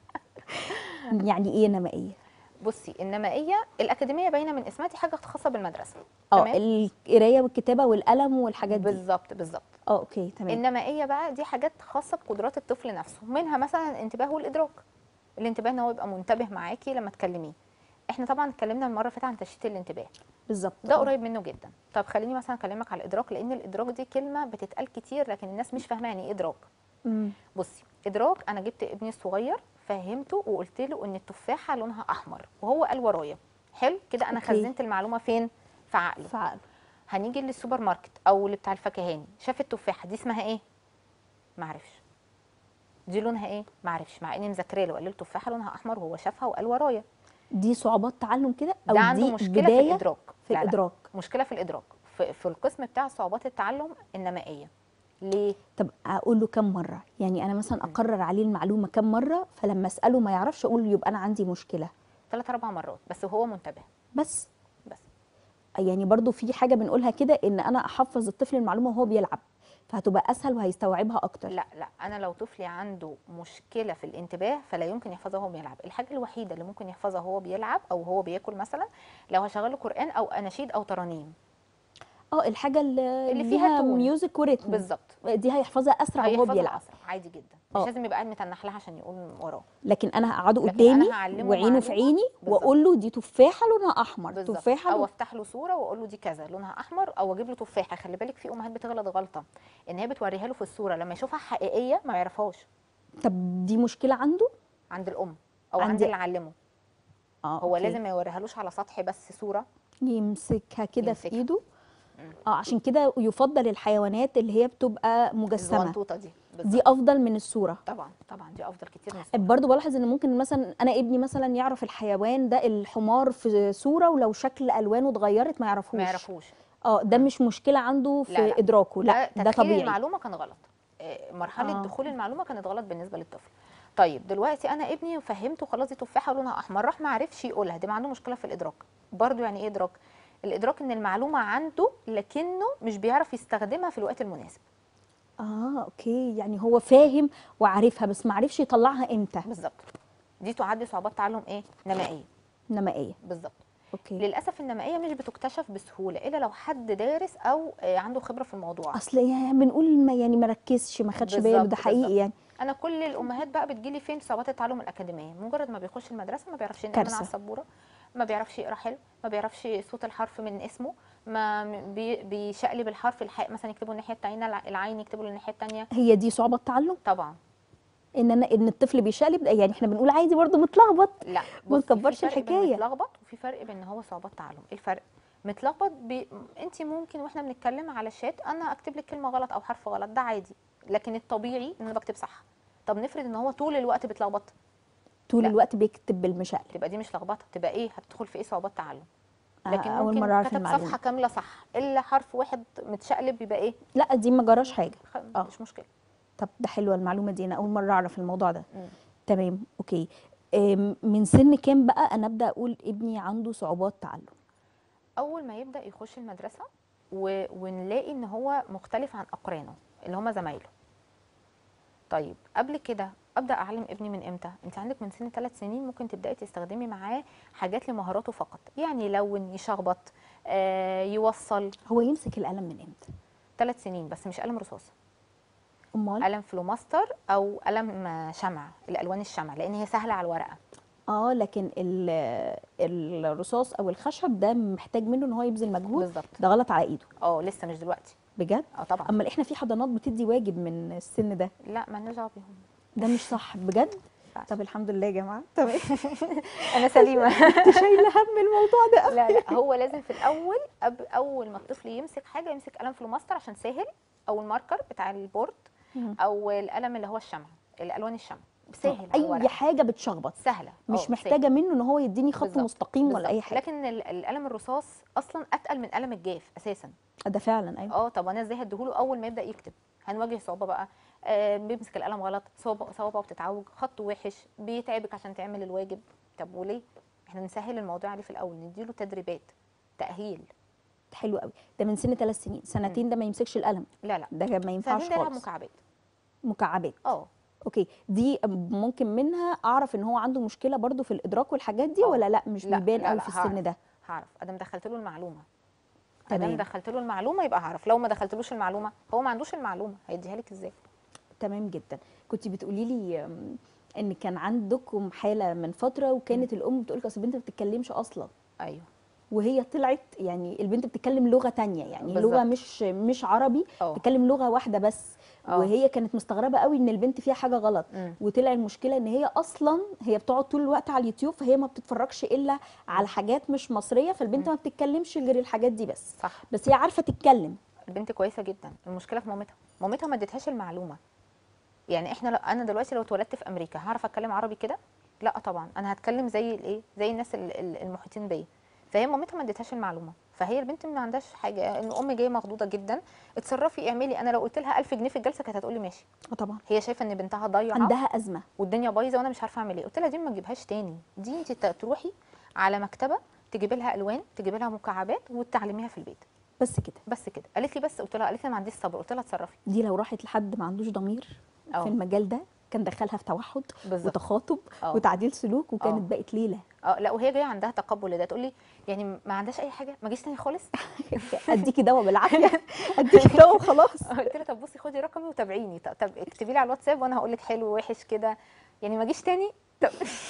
يعني ايه نمائيه بصي النمائيه الاكاديميه باينه من اسمها دي حاجه خاصه بالمدرسه اه تمام؟ القرايه والكتابه والقلم والحاجات دي بالظبط بالظبط اه اوكي تمام النمائيه بقى دي حاجات خاصه بقدرات الطفل نفسه منها مثلا الانتباه والادراك الانتباه ان هو يبقى منتبه معاكي لما تكلميه احنا طبعا اتكلمنا المره اللي فاتت عن تشتيت الانتباه بالظبط ده آه. قريب منه جدا طب خليني مثلا اكلمك على الادراك لان الادراك دي كلمه بتتقال كتير لكن الناس مش فاهمه يعني ايه ادراك مم. بصي ادراك انا جبت ابني الصغير فهمته وقلت له ان التفاحه لونها احمر وهو قال ورايا حلو كده انا أوكي. خزنت المعلومه فين في عقله فعلا هنيجي للسوبر ماركت او اللي بتاع الفكهاني شاف التفاحه دي اسمها ايه معرفش دي لونها ايه معرفش مع اني مذاكره له قال لي التفاحه لونها احمر وهو شافها وقال ورايا دي صعوبات تعلم كده او ده عنده دي مشكله في بدايه الادراك في لا لا، الادراك مشكله في الادراك في, في القسم بتاع صعوبات التعلم النمائيه ليه طب اقول له كم مره يعني انا مثلا اقرر عليه المعلومه كم مره فلما اساله ما يعرفش اقول له يبقى انا عندي مشكله ثلاث اربع مرات بس وهو منتبه بس بس يعني برضو في حاجه بنقولها كده ان انا احفظ الطفل المعلومه وهو بيلعب فهتبقى اسهل وهيستوعبها اكتر لا لا انا لو طفلي عنده مشكله في الانتباه فلا يمكن يحفظها وهو بيلعب الحاجه الوحيده اللي ممكن يحفظها وهو بيلعب او هو بياكل مثلا لو هشغله قران او اناشيد او ترانيم اه الحاجه اللي, اللي فيها تون. ميوزك وريتم بالظبط دي هيحفظها اسرع وهو هيحفظها بيلعب اسرع عادي جدا مش آه. لازم يبقى قاعد متنح لها عشان يقول وراه لكن انا هقعده لكن قدامي أنا هعلمه وعينه في معلومة. عيني بالظبط. واقول له دي تفاحه لونها احمر بالظبط تفاحه او لون... افتح له صوره واقول له دي كذا لونها احمر او اجيب له تفاحه خلي بالك في امهات بتغلط غلطه ان هي بتوريها له في الصوره لما يشوفها حقيقيه ما يعرفهاش طب دي مشكله عنده عند الام او عند- عند اللي علمه اه هو أوكي. لازم ما يوريهالوش على سطح بس صوره يمسكها كده في يمسكها. ايده مم. اه عشان كده يفضل الحيوانات اللي هي بتبقى مجسمه الزونطوطه دي دي بالظبط. افضل من الصوره طبعا طبعا دي افضل كتير من الصورة. برضو بلاحظ ان ممكن مثلا انا ابني مثلا يعرف الحيوان ده الحمار في صوره ولو شكل الوانه اتغيرت ما يعرفوش ما يعرفوش اه ده مش مشكله عنده في لا، لا. ادراكه لا ده ده تدخيل طبيعي المعلومه كان غلط آه، مرحله آه. آه. دخول المعلومه كانت غلط بالنسبه للطفل طيب دلوقتي انا ابني فهمته خلاص دي تفاحه لونها احمر راح ما عرفش يقولها دي ما عنده مشكله في الادراك برضو يعني ايه ادراك الادراك ان المعلومه عنده لكنه مش بيعرف يستخدمها في الوقت المناسب اه اوكي يعني هو فاهم وعارفها بس ما عرفش يطلعها امتى بالظبط دي تعد صعوبات تعلم ايه نمائيه نمائيه بالظبط اوكي للاسف النمائيه مش بتكتشف بسهوله الا لو حد دارس او آه، عنده خبره في الموضوع اصل يعني بنقول ما يعني ما ركزش ما خدش باله بالظبط، ده حقيقي بالظبط. يعني انا كل الامهات بقى بتجيلي فين في صعوبات التعلم الاكاديميه مجرد ما بيخش المدرسه ما بيعرفش ينقل من كارثة. على السبوره ما بيعرفش يقرا حلو ما بيعرفش صوت الحرف من اسمه ما م- بي بيشقلب الحرف الحاء مثلا يكتبه الناحيه التانية الع- العين يكتبه الناحيه التانية هي دي صعوبة التعلم طبعا ان انا ان الطفل بيشقلب يعني احنا بنقول عادي برضه متلخبط لا ما بصي، في نكبرش فرق بين الحكاية. متلخبط وفي فرق بين ان هو صعوبات تعلم ايه الفرق متلخبط بي... انت ممكن واحنا بنتكلم على الشات انا اكتب لك كلمه غلط او حرف غلط ده عادي لكن الطبيعي ان انا بكتب صح طب نفرض ان هو طول الوقت بيتلخبط طول لا. الوقت بيكتب بالمشقلب تبقى دي مش لخبطه تبقى ايه هتدخل في ايه صعوبات تعلم آه، لكن اول ممكن مرة اعرف كتب المعلومة صفحه كامله صح الا حرف واحد متشقلب يبقى ايه لا دي ما جراش حاجة خ... آه. مش مشكله طب ده حلوة المعلومة دي انا اول مرة اعرف الموضوع ده مم. تمام اوكي أم، من سن كام بقى انا ابدا اقول ابني عنده صعوبات تعلم اول ما يبدا يخش المدرسه و... ونلاقي ان هو مختلف عن اقرانه اللي هم زمايله طيب قبل كده ابدا اعلم ابني من امتى انت عندك من سن ثلاث سنين ممكن تبداي تستخدمي معاه حاجات لمهاراته فقط يعني يلون يشخبط آه يوصل هو يمسك القلم من امتى ثلاث سنين بس مش قلم رصاص امال قلم فلوماستر او قلم آه، شمع الالوان الشمع لان هي سهله على الورقه اه لكن ال- الرصاص او الخشب ده محتاج منه ان هو يبذل مجهود بالظبط ده غلط على ايده اه لسه مش دلوقتي بجد اه طبعا اما احنا في حضانات بتدي واجب من السن ده لا مالناش دعوه بيهم ده مش صح بجد ينفعش. طب الحمد لله يا جماعه تمام انا سليمه انت شايله هم الموضوع ده لا لا هو لازم في الاول أب اول ما الطفل يمسك حاجه يمسك قلم فلوماستر عشان سهل او الماركر بتاع البورد مم. او القلم اللي هو الشمع الالوان الشمع سهل على اي الورق. حاجه بتشخبط سهله مش آه، محتاجه منه ان هو يديني خط بالظبط، مستقيم ولا بالظبط. اي حاجه لكن ال- القلم الرصاص اصلا اتقل من قلم الجاف اساسا ده فعلا ايوه اه طب انا ازاي هديهوله اول ما يبدا يكتب هنواجه صعوبه بقى آه بيمسك القلم غلط صوابعه صوابعه بتتعوج خطه وحش بيتعبك عشان تعمل الواجب طب وليه احنا نسهل الموضوع عليه في الاول نديله تدريبات تاهيل حلو قوي ده من سن ثلاث سنين سنتين ده ما يمسكش القلم لا لا ده ما ينفعش سنتين ده يلعب خالص مكعبات مكعبات اه اوكي دي ممكن منها اعرف ان هو عنده مشكله برضو في الادراك والحاجات دي آه. ولا لا مش لا، بيبان لا، قوي لا، في هعرف. السن ده هعرف ادام دخلت له المعلومه تمام. ادام دخلت له المعلومه يبقى هعرف لو ما دخلتلوش المعلومه هو ما عندوش المعلومه هيديها لك ازاي تمام جدا كنت بتقولي لي أم، ان كان عندكم حاله من فتره وكانت الام بتقول لك اصل البنت ما بتتكلمش اصلا ايوه وهي طلعت يعني البنت بتتكلم لغه تانية يعني بالظبط. لغه مش مش عربي اه بتتكلم لغه واحده بس اه. وهي كانت مستغربه قوي ان البنت فيها حاجه غلط مم. وطلع المشكله ان هي اصلا هي بتقعد طول الوقت على اليوتيوب فهي ما بتتفرجش الا على حاجات مش مصريه فالبنت ما بتتكلمش غير الحاجات دي بس صح بس هي عارفه تتكلم البنت كويسه جدا المشكله في مامتها مامتها ما ادتهاش المعلومه يعني احنا لو انا دلوقتي لو اتولدت في امريكا هعرف اتكلم عربي كده لا طبعا انا هتكلم زي الايه زي الناس ال- ال- المحيطين بيا فهي مامتها ما ادتهاش المعلومه فهي البنت ما عندهاش حاجه ان امي جايه مخضوضه جدا اتصرفي اعملي انا لو قلت لها 1000 جنيه في الجلسه كانت هتقول لي ماشي اه طبعا هي شايفه ان بنتها ضايعه عندها ازمه والدنيا بايظه وانا مش عارفه اعمل ايه قلت لها دي ما تجيبهاش تاني دي انت ت- تروحي على مكتبه تجيبي لها الوان تجيبي لها مكعبات وتعلميها في البيت بس كده بس كده قالت لي بس قلت لها قالت لي ما عنديش صبر قلت لها اتصرفي دي لو راحت لحد ما عندوش ضمير اه. في المجال ده كان دخلها في توحد بالظبط وتخاطب اه. وتعديل سلوك وكانت اه. بقت ليله اه لا وهي جايه عندها تقبل لده تقول لي يعني ما عندهاش اي حاجه ما جيش تاني خالص اديكي دواء بالعافيه اديكي دواء وخلاص قلت لها طب بصي خدي رقمي وتابعيني طب, طب اكتبي لي على الواتساب وانا هقول لك حلو وحش كده يعني ما جيش تاني طب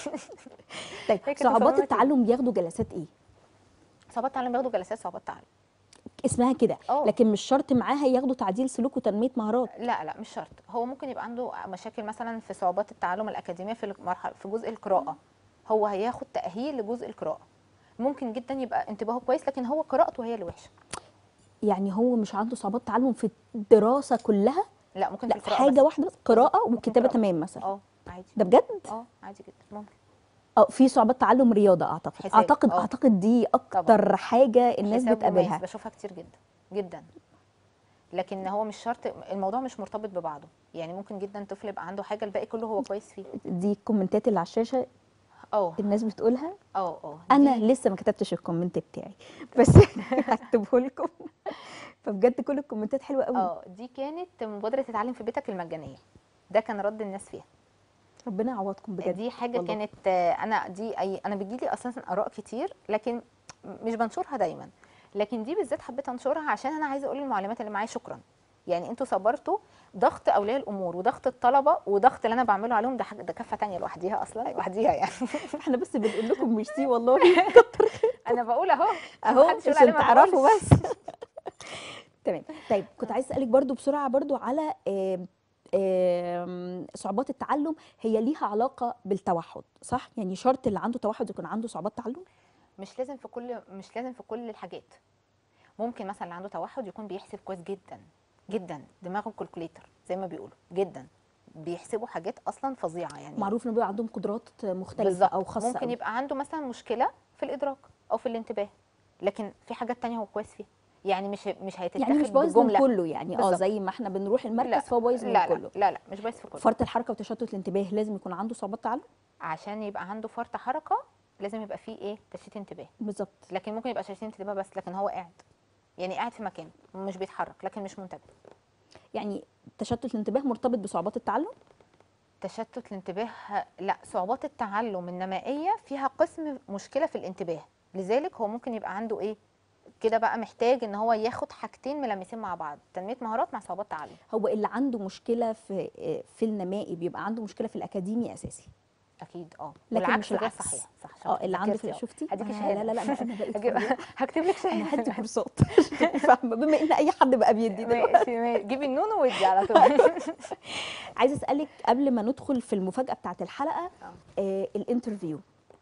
طيب هي كانت صعوبات مصممة كده. التعلم بياخدوا جلسات ايه صعوبات تعلم بياخدوا جلسات صعوبات تعلم اسمها كده اه. لكن مش شرط معاها ياخدوا تعديل سلوك وتنميه مهارات لا لا مش شرط هو ممكن يبقى عنده مشاكل مثلا في صعوبات التعلم الاكاديميه في المرحله في جزء القراءه هو هياخد تاهيل لجزء القراءه ممكن جدا يبقى انتباهه كويس لكن هو قراءته هي اللي وحشه يعني هو مش عنده صعوبات تعلم في الدراسه كلها لا ممكن لا في القراءه حاجه بس. واحده بس قراءه ممكن والكتابه قراءة. تمام مثلا اه عادي ده بجد اه عادي جدا ممكن اه في صعوبات تعلم رياضه اعتقد حساب. اعتقد اه. اعتقد دي اكتر حاجه الناس حساب بتقابلها وماس بشوفها كتير جدا جدا لكن هو مش شرط الموضوع مش مرتبط ببعضه يعني ممكن جدا طفل يبقى عنده حاجه الباقي كله هو كويس فيه دي الكومنتات اللي على الشاشه اه الناس بتقولها اه اه انا دي- لسه ما كتبتش الكومنت بتاعي بس هكتبه لكم فبجد كل الكومنتات حلوه قوي اه دي كانت مبادره تتعلم في بيتك المجانيه ده كان رد الناس فيها ربنا يعوضكم بجد دي حاجه والله. كانت آه، انا دي أي انا بيجي لي اساسا اراء كتير لكن مش بنشرها دايما لكن دي بالذات حبيت انشرها عشان انا عايزه اقول للمعلمات اللي معايا شكرا يعني انتوا صبرتوا ضغط اولياء الامور وضغط الطلبه وضغط اللي انا بعمله عليهم ده حاجه ده كفه تانية لوحديها اصلا لوحديها يعني احنا بس بنقول لكم ميرسي والله انا بقول اهو اهو محدش يقول عشان عليه ما تعرفوا بقولش. بس تمام طيب كنت عايز اسالك برضو بسرعه برضو على آم، آم، صعوبات التعلم هي ليها علاقه بالتوحد صح يعني شرط اللي عنده توحد يكون عنده صعوبات تعلم مش لازم في كل مش لازم في كل الحاجات ممكن مثلا اللي عنده توحد يكون بيحسب كويس جدا جدا دماغه كالكوليتر زي ما بيقولوا جدا بيحسبوا حاجات اصلا فظيعه يعني معروف انه بيبقى عندهم قدرات مختلفه بالظبط او خاصه ممكن أوي. يبقى عنده مثلا مشكله في الادراك او في الانتباه لكن في حاجات تانية هو كويس فيها يعني مش مش هيتتاخد يعني مش بايظ من بجمله كله يعني اه بالظبط. زي ما احنا بنروح لا المركز فهو بايظ من لا كله لا لا لا مش بايظ في كله فرط الحركه وتشتت الانتباه لازم يكون عنده صعوبات تعلم عشان يبقى عنده فرط حركه لازم يبقى فيه ايه تشتيت انتباه بالظبط لكن ممكن يبقى تشتيت انتباه بس لكن هو قاعد يعني قاعد في مكان مش بيتحرك لكن مش منتبه يعني تشتت الانتباه مرتبط بصعوبات التعلم تشتت الانتباه لا صعوبات التعلم النمائيه فيها قسم مشكله في الانتباه لذلك هو ممكن يبقى عنده ايه كده بقى محتاج ان هو ياخد حاجتين ملامسين مع بعض تنميه مهارات مع صعوبات تعلم هو اللي عنده مشكله في في النمائي بيبقى عنده مشكله في الاكاديمي اساسي اكيد اه لكن والعكس مش ده العكس. صحيح صح اه اللي عنده ذاكرتي في أهو. شفتي هديكي آه، شهاده لا لا لا انا بقيت هجيب- فظيعة. هكتب لك انا شهاده هدي كورسات فاهمه بما ان اي حد بقى بيدي دلوقتي ماشي ماشي جيبي النون وادي على طول عايزه اسالك قبل ما ندخل في المفاجاه بتاعت الحلقه آه. آه الانترفيو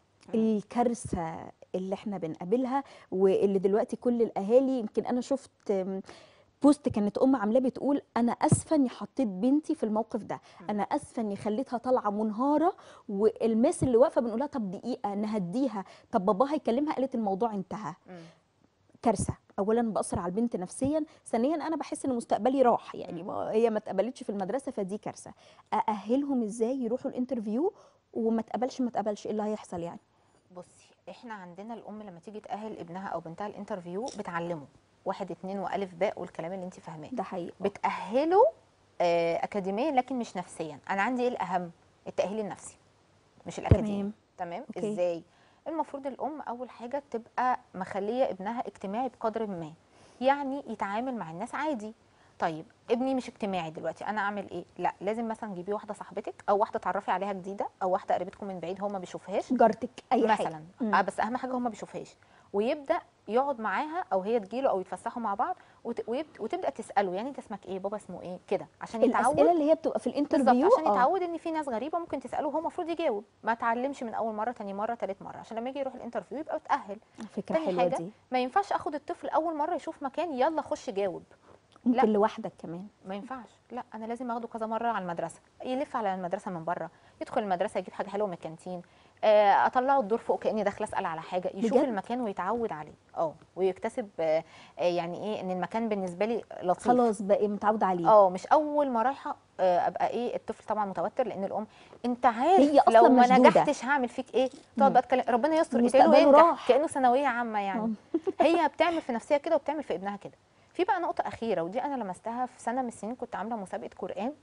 الكارثه اللي احنا بنقابلها واللي دلوقتي كل الاهالي يمكن انا شفت آم، بوست كانت ام عاملاه بتقول انا اسفه اني حطيت بنتي في الموقف ده انا اسفه اني خليتها طالعه منهاره والماس اللي واقفه بنقولها طب دقيقه نهديها طب باباها يكلمها قالت الموضوع انتهى مم. كارثه اولا بأثر على البنت نفسيا ثانيا انا بحس ان مستقبلي راح يعني ما هي ما اتقبلتش في المدرسه فدي كارثه ااهلهم ازاي يروحوا الانترفيو وما اتقبلش ما اتقبلش ايه اللي هيحصل يعني بصي احنا عندنا الام لما تيجي تاهل ابنها او بنتها الانترفيو بتعلمه واحد اتنين والف باء والكلام اللي انت فاهماه ده حقيقي بتاهله آه، اكاديميا لكن مش نفسيا انا عندي ايه الاهم التاهيل النفسي مش الاكاديمي تمام تمام أوكي. ازاي المفروض الام اول حاجه تبقى مخليه ابنها اجتماعي بقدر ما يعني يتعامل مع الناس عادي طيب ابني مش اجتماعي دلوقتي انا اعمل ايه لا لازم مثلا تجيبي واحده صاحبتك او واحده تعرفي عليها جديده او واحده قريبتكم من بعيد هو ما بيشوفهاش جارتك اي حاجه مثلا مم. آه بس اهم حاجه هو ما بيشوفهاش ويبدا يقعد معاها او هي تجيله او يتفسحوا مع بعض وت... ويبد... وتبدا تساله يعني انت اسمك ايه بابا اسمه ايه كده عشان يتعود الاسئله اللي هي بتبقى في بالظبط الانترفيو عشان آه. يتعود ان في ناس غريبه ممكن تساله هو المفروض يجاوب ما تعلمش من اول مره تاني مره تالت مره عشان لما يجي يروح الانترفيو يبقى متاهل فكره تاني حلوه حاجة، دي ما ينفعش اخد الطفل اول مره يشوف مكان يلا خش جاوب لا. ممكن لوحدك كمان ما ينفعش لا انا لازم اخده كذا مره على المدرسه يلف على المدرسه من بره يدخل المدرسه يجيب حاجه حلوه من الكانتين آه، اطلعه الدور فوق كاني داخله اسال على حاجه يشوف بجد؟ المكان ويتعود عليه اه ويكتسب آه، آه، يعني ايه ان المكان بالنسبه لي لطيف خلاص بقى متعود عليه اه مش اول ما رايحه آه، ابقى ايه الطفل طبعا متوتر لان الام انت عارف هي أصلاً لو ما مشدودة. نجحتش هعمل فيك ايه مم. تقعد بقى تكلم ربنا يستر يتقال مستقبله له ينجح راح. كانه ثانويه عامه يعني آه. هي بتعمل في نفسها كده وبتعمل في ابنها كده في بقى نقطه اخيره ودي انا لمستها في سنه من السنين كنت عامله مسابقه قران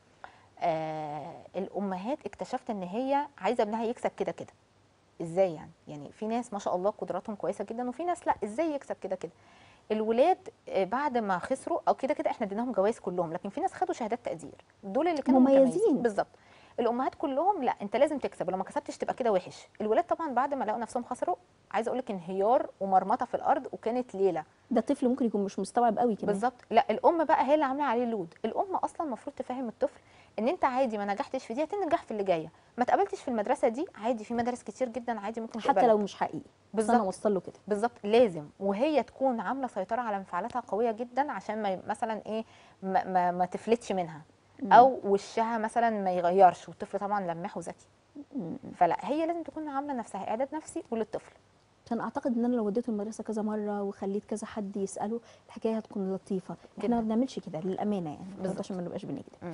آه الامهات اكتشفت ان هي عايزه ابنها يكسب كده كده ازاي يعني يعني في ناس ما شاء الله قدراتهم كويسه جدا وفي ناس لا ازاي يكسب كده كده الولاد آه، بعد ما خسروا او كده كده احنا اديناهم جوائز كلهم لكن في ناس خدوا شهادات تقدير دول اللي كانوا مميزين. متميزين بالظبط الامهات كلهم لا انت لازم تكسب ولو ما كسبتش تبقى كده وحش الولاد طبعا بعد ما لقوا نفسهم خسروا عايزه اقول لك انهيار ومرمطه في الارض وكانت ليله ده طفل ممكن يكون مش مستوعب قوي كمان بالظبط لا الام بقى هي اللي عامله عليه لود الام اصلا المفروض تفهم الطفل ان انت عادي ما نجحتش في دي هتنجح في اللي جايه ما تقبلتش في المدرسه دي عادي في مدارس كتير جدا عادي ممكن حتى تقبلك. لو مش حقيقي بس انا بالظبط اوصل له كده بالظبط لازم وهي تكون عامله سيطره على انفعالاتها قويه جدا عشان ما مثلا ايه ما, ما, ما تفلتش منها مم. او وشها مثلا ما يغيرش والطفل طبعا لماح وذكي مم. فلا هي لازم تكون عامله نفسها اعداد نفسي وللطفل عشان اعتقد ان انا لو وديته المدرسه كذا مره وخليت كذا حد يساله الحكايه هتكون لطيفه احنا جداً. ما بنعملش كده للامانه يعني برضه بالظبط. عشان ما نبقاش بنكذب مم.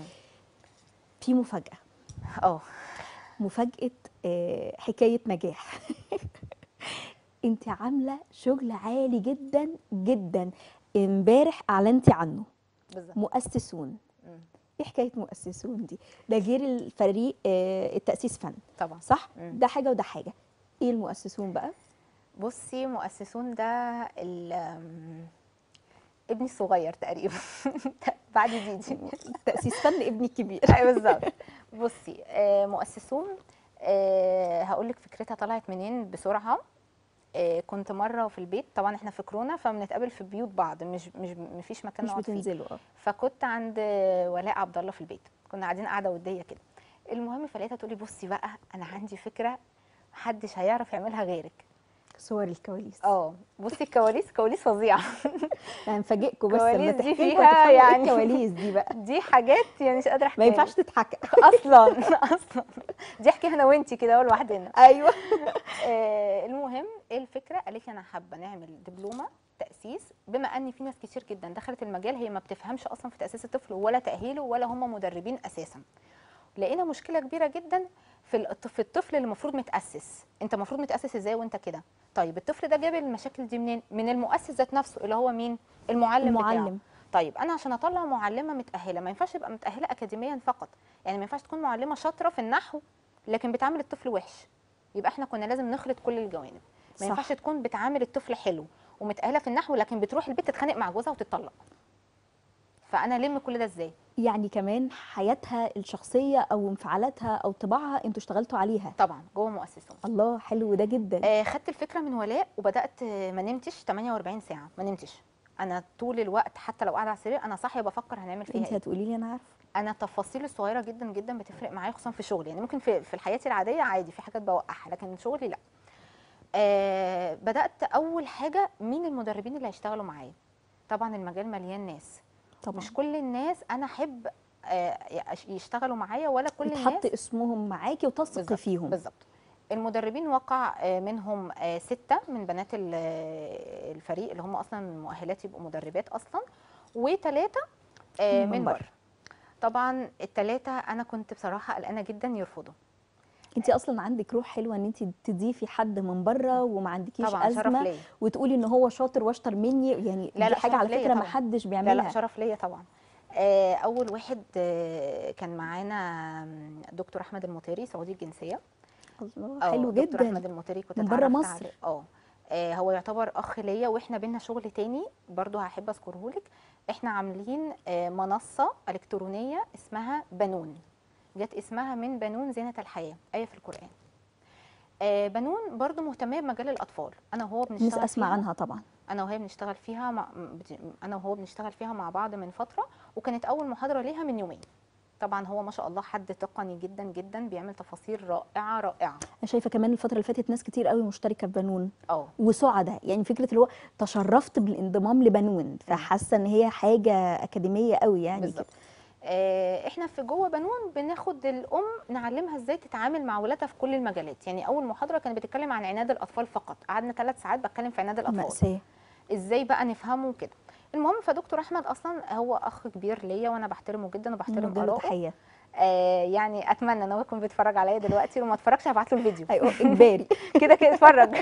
في مفاجاه اه مفاجاه آه، حكايه نجاح انت عامله شغل عالي جدا جدا امبارح اعلنتي عنه بالظبط مؤسسون مم. ايه حكايه مؤسسون دي ده غير الفريق آه، التاسيس فن طبعا صح مم. ده حاجه وده حاجه ايه المؤسسون بقى بصي مؤسسون ده ال- آم، ابني الصغير تقريبا بعد ديدي تاسيس فن ابني الكبير ايوه بالظبط بصي آه، مؤسسون هقول لك فكرتها طلعت منين بسرعه آه، كنت مره في البيت طبعا احنا في كورونا فبنتقابل في بيوت بعض مش مش مفيش مكان مش نقعد فيه بتنزلوا اه فكنت عند ولاء عبد الله في البيت كنا قاعدين قاعده وديه كده المهم فلقيتها تقولي بصي بقى انا عندي فكره محدش هيعرف يعملها غيرك صور الكواليس اه بصي الكواليس كواليس فظيعه يعني نفاجئكم بس لما الكواليس دي تحكي لكم فيها هتفهموا ايه يعني- الكواليس دي بقى دي حاجات يعني مش قادره احكيها ما ينفعش تتحكى اصلا اصلا دي احكيها انا وانتي كده لوحدنا ايوه آه، المهم ايه الفكره قالت لي انا حابه نعمل دبلومه تاسيس بما ان في ناس كتير جدا دخلت المجال هي ما بتفهمش اصلا في تاسيس الطفل ولا تاهيله ولا هم مدربين اساسا لقينا مشكله كبيره جدا في الط- في الطفل اللي المفروض متاسس انت المفروض متاسس ازاي وانت كده طيب الطفل ده جاب المشاكل دي منين من المؤسس ذات نفسه اللي هو مين المعلم, بتاعه المعلم طيب انا عشان اطلع معلمه متاهله ما ينفعش تبقى متاهله اكاديميا فقط يعني ما ينفعش تكون معلمه شاطره في النحو لكن بتعامل الطفل وحش يبقى احنا كنا لازم نخلط كل الجوانب ما صح. ينفعش تكون بتعامل الطفل حلو ومتاهله في النحو لكن بتروح البيت تتخانق مع جوزها وتتطلق فانا الم كل ده ازاي يعني كمان حياتها الشخصيه او انفعالاتها او طباعها انتوا اشتغلتوا عليها طبعا جوه مؤسسهم الله حلو ده جدا آه خدت الفكره من ولاء وبدات آه، ما نمتش 48 ساعه ما نمتش انا طول الوقت حتى لو قاعده على السرير انا صاحيه بفكر هنعمل فيها انت ايه هتقولي لي انا عارفه انا التفاصيل الصغيره جدا جدا بتفرق معايا خصوصا في شغلي يعني ممكن في في حياتي العاديه عادي في حاجات بوقعها لكن شغلي لا آه بدات اول حاجه مين المدربين اللي هيشتغلوا معايا طبعا المجال مليان ناس طبعا مش كل الناس انا احب آه يشتغلوا معايا ولا كل يتحط الناس اسمهم معاكي وتثقي بالظبط، فيهم بالظبط المدربين وقع آه، منهم آه، ستة من بنات ال- آه، الفريق اللي هم اصلا مؤهلات يبقوا مدربات اصلا وثلاثة من من بره. بره طبعا الثلاثة انا كنت بصراحة قلقانة جدا يرفضوا انت اصلا عندك روح حلوه ان انت تضيفي حد من بره وما عندكيش طبعا شرف ازمه ليا وتقولي ان هو شاطر واشطر مني يعني لا، دي لا، حاجه شرف على ليا فكره ما طبعا. حدش لا بيعملها لا شرف ليا طبعا آه، اول واحد آه، كان معانا دكتور احمد المطيري سعودي الجنسيه الله آه، حلو دكتور احمد جدا المطيري كنت من برا اتعرفت مصر. عليه. اه آه، هو يعتبر اخ ليا واحنا بينا شغل تاني برضو هحب اذكره لك احنا عاملين آه، منصه الكترونيه اسمها بنون جت اسمها من بنون زينه الحياه ايه في القران آه، بنون برضو مهتميه بمجال الاطفال انا وهو بنشتغل نفسي اسمع فيها. عنها طبعا انا وهي بنشتغل فيها مع بت- انا وهو بنشتغل فيها مع بعض من فتره وكانت اول محاضره ليها من يومين طبعا هو ما شاء الله حد تقني جدا جدا بيعمل تفاصيل رائعه رائعه انا شايفه كمان الفتره اللي فاتت ناس كتير قوي مشتركه في بنون اه وسعداء يعني فكره اللي هو تشرفت بالانضمام لبنون فحاسه ان هي حاجه اكاديميه قوي يعني بالظبط كده آه، احنا في جوه بنون بناخد الام نعلمها ازاي تتعامل مع ولادها في كل المجالات يعني اول محاضره كانت بتتكلم عن عناد الاطفال فقط قعدنا ثلاث ساعات بتكلم في عناد الاطفال مأساة ازاي بقى نفهمه كده المهم فدكتور احمد اصلا هو اخ كبير ليا وانا بحترمه جدا وبحترم نوجه له اراءه تحيه آه يعني اتمنى ان هو يكون بيتفرج عليا دلوقتي ولو ما اتفرجش هبعت له الفيديو ايوه اجباري كده كده اتفرج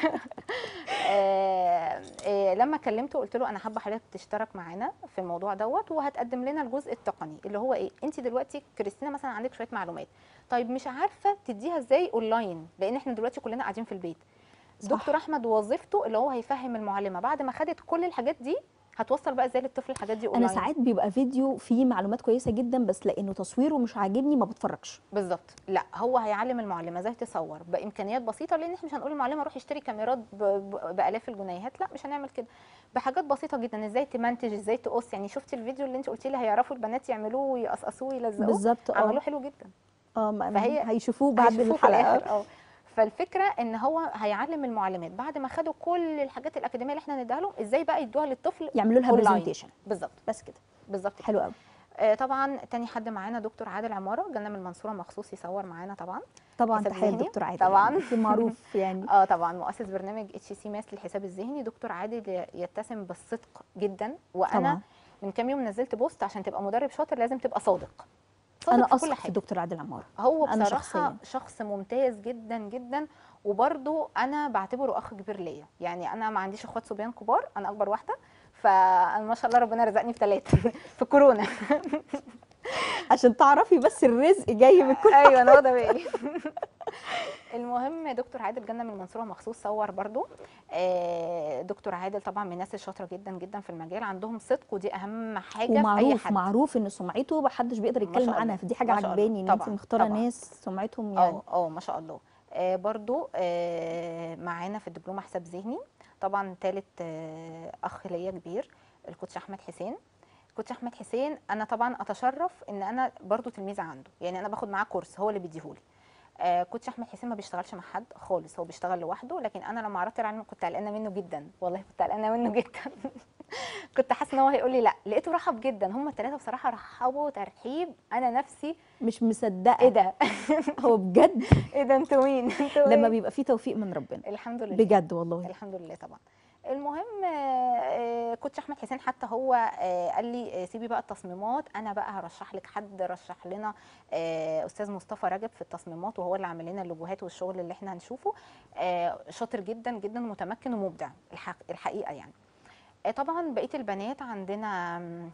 آه آه لما كلمته قلت له انا حابه حضرتك تشترك معانا في الموضوع دوت وهتقدم لنا الجزء التقني اللي هو ايه انت دلوقتي كريستينا مثلا عندك شويه معلومات طيب مش عارفه تديها ازاي اونلاين لان احنا دلوقتي كلنا قاعدين في البيت صح. دكتور احمد وظيفته اللي هو هيفهم المعلمه بعد ما خدت كل الحاجات دي هتوصل بقى ازاي للطفل الحاجات دي انا اونلاين ساعات بيبقى فيديو فيه معلومات كويسه جدا بس لانه تصويره مش عاجبني ما بتفرجش بالظبط لا هو هيعلم المعلمه ازاي تصور بامكانيات بسيطه لان احنا مش هنقول للمعلمه روح اشتري كاميرات ب- ب- بالاف الجنيهات لا مش هنعمل كده بحاجات بسيطه جدا ازاي تمنتج ازاي تقص يعني شفتي الفيديو اللي انت قلتي لي هيعرفوا البنات يعملوه ويقصقصوه ويلزقوه بالظبط اه عملوه حلو جدا اه ما- فهي- هيشوفوه بعد هيشوفوه في الحلقه الآخر، اه فالفكره ان هو هيعلم المعلمات بعد ما خدوا كل الحاجات الاكاديميه اللي احنا نديها لهم ازاي بقى يدوها للطفل يعملوا لها أونلاين. برزنتيشن بالظبط بس كده بالظبط كده. حلو قوي آه طبعا تاني حد معانا دكتور عادل عماره جانا من المنصوره مخصوص يصور معانا طبعا طبعا حساب تحيه ذهني. الدكتور عادل طبعاً. يعني في معروف يعني اه طبعا مؤسس برنامج اتش سي ماس للحساب الذهني دكتور عادل يتسم بالصدق جدا وانا طبعا من كام يوم نزلت بوست عشان تبقى مدرب شاطر لازم تبقى صادق صادق انا في كل اثق في حاجه الدكتور عادل عمار هو أنا بصراحه شخصياً. شخص ممتاز جدا جدا وبرده انا بعتبره اخ كبير ليا يعني انا ما عنديش اخوات صبيان كبار انا اكبر واحده فما شاء الله ربنا رزقني بثلاثه في كورونا عشان تعرفي بس الرزق جاي من كل ايوه انا واخده بالي المهم دكتور عادل جالنا من المنصوره مخصوص صور برضو آه، دكتور عادل طبعا من الناس الشاطره جدا جدا في المجال عندهم صدق ودي اهم حاجه في اي ومعروف حد معروف ان سمعته محدش بيقدر ما يتكلم شاء عنها الله. فدي حاجه ما شاء الله. عجباني ان انت طبعاً، مختاره طبعاً. ناس سمعتهم يعني اه اه ما شاء الله آه برضو آه معانا في الدبلومه حساب ذهني طبعا ثالث آه اخ ليا كبير الكوتش احمد حسين الكوتش احمد حسين انا طبعا اتشرف ان انا برضو تلميذه عنده يعني انا باخد معاه كورس هو اللي بيديهولي آه كوتش احمد حسين ما بيشتغلش مع حد خالص هو بيشتغل لوحده لكن انا لما عرضت العلم كنت قلقانه منه جدا والله كنت قلقانه منه جدا كنت حاسه ان هو هيقول لي لا لقيته رحب جدا هم الثلاثه بصراحه رحبوا ترحيب انا نفسي مش مصدقه ايه ده هو بجد ايه ده انتوا مين انتوا لما مين؟ بيبقى فيه توفيق من ربنا الحمد لله بجد والله الحمد لله طبعا المهم آه، آه، كوتش احمد حسين حتى هو آه، قال لي آه، سيبي بقى التصميمات انا بقى هرشح لك حد رشح لنا آه، استاذ مصطفى رجب في التصميمات وهو اللي عامل لنا اللوجوهات والشغل اللي احنا هنشوفه آه، شاطر جدا جدا متمكن ومبدع الحق- الحقيقه يعني آه، طبعا بقيه البنات عندنا مم،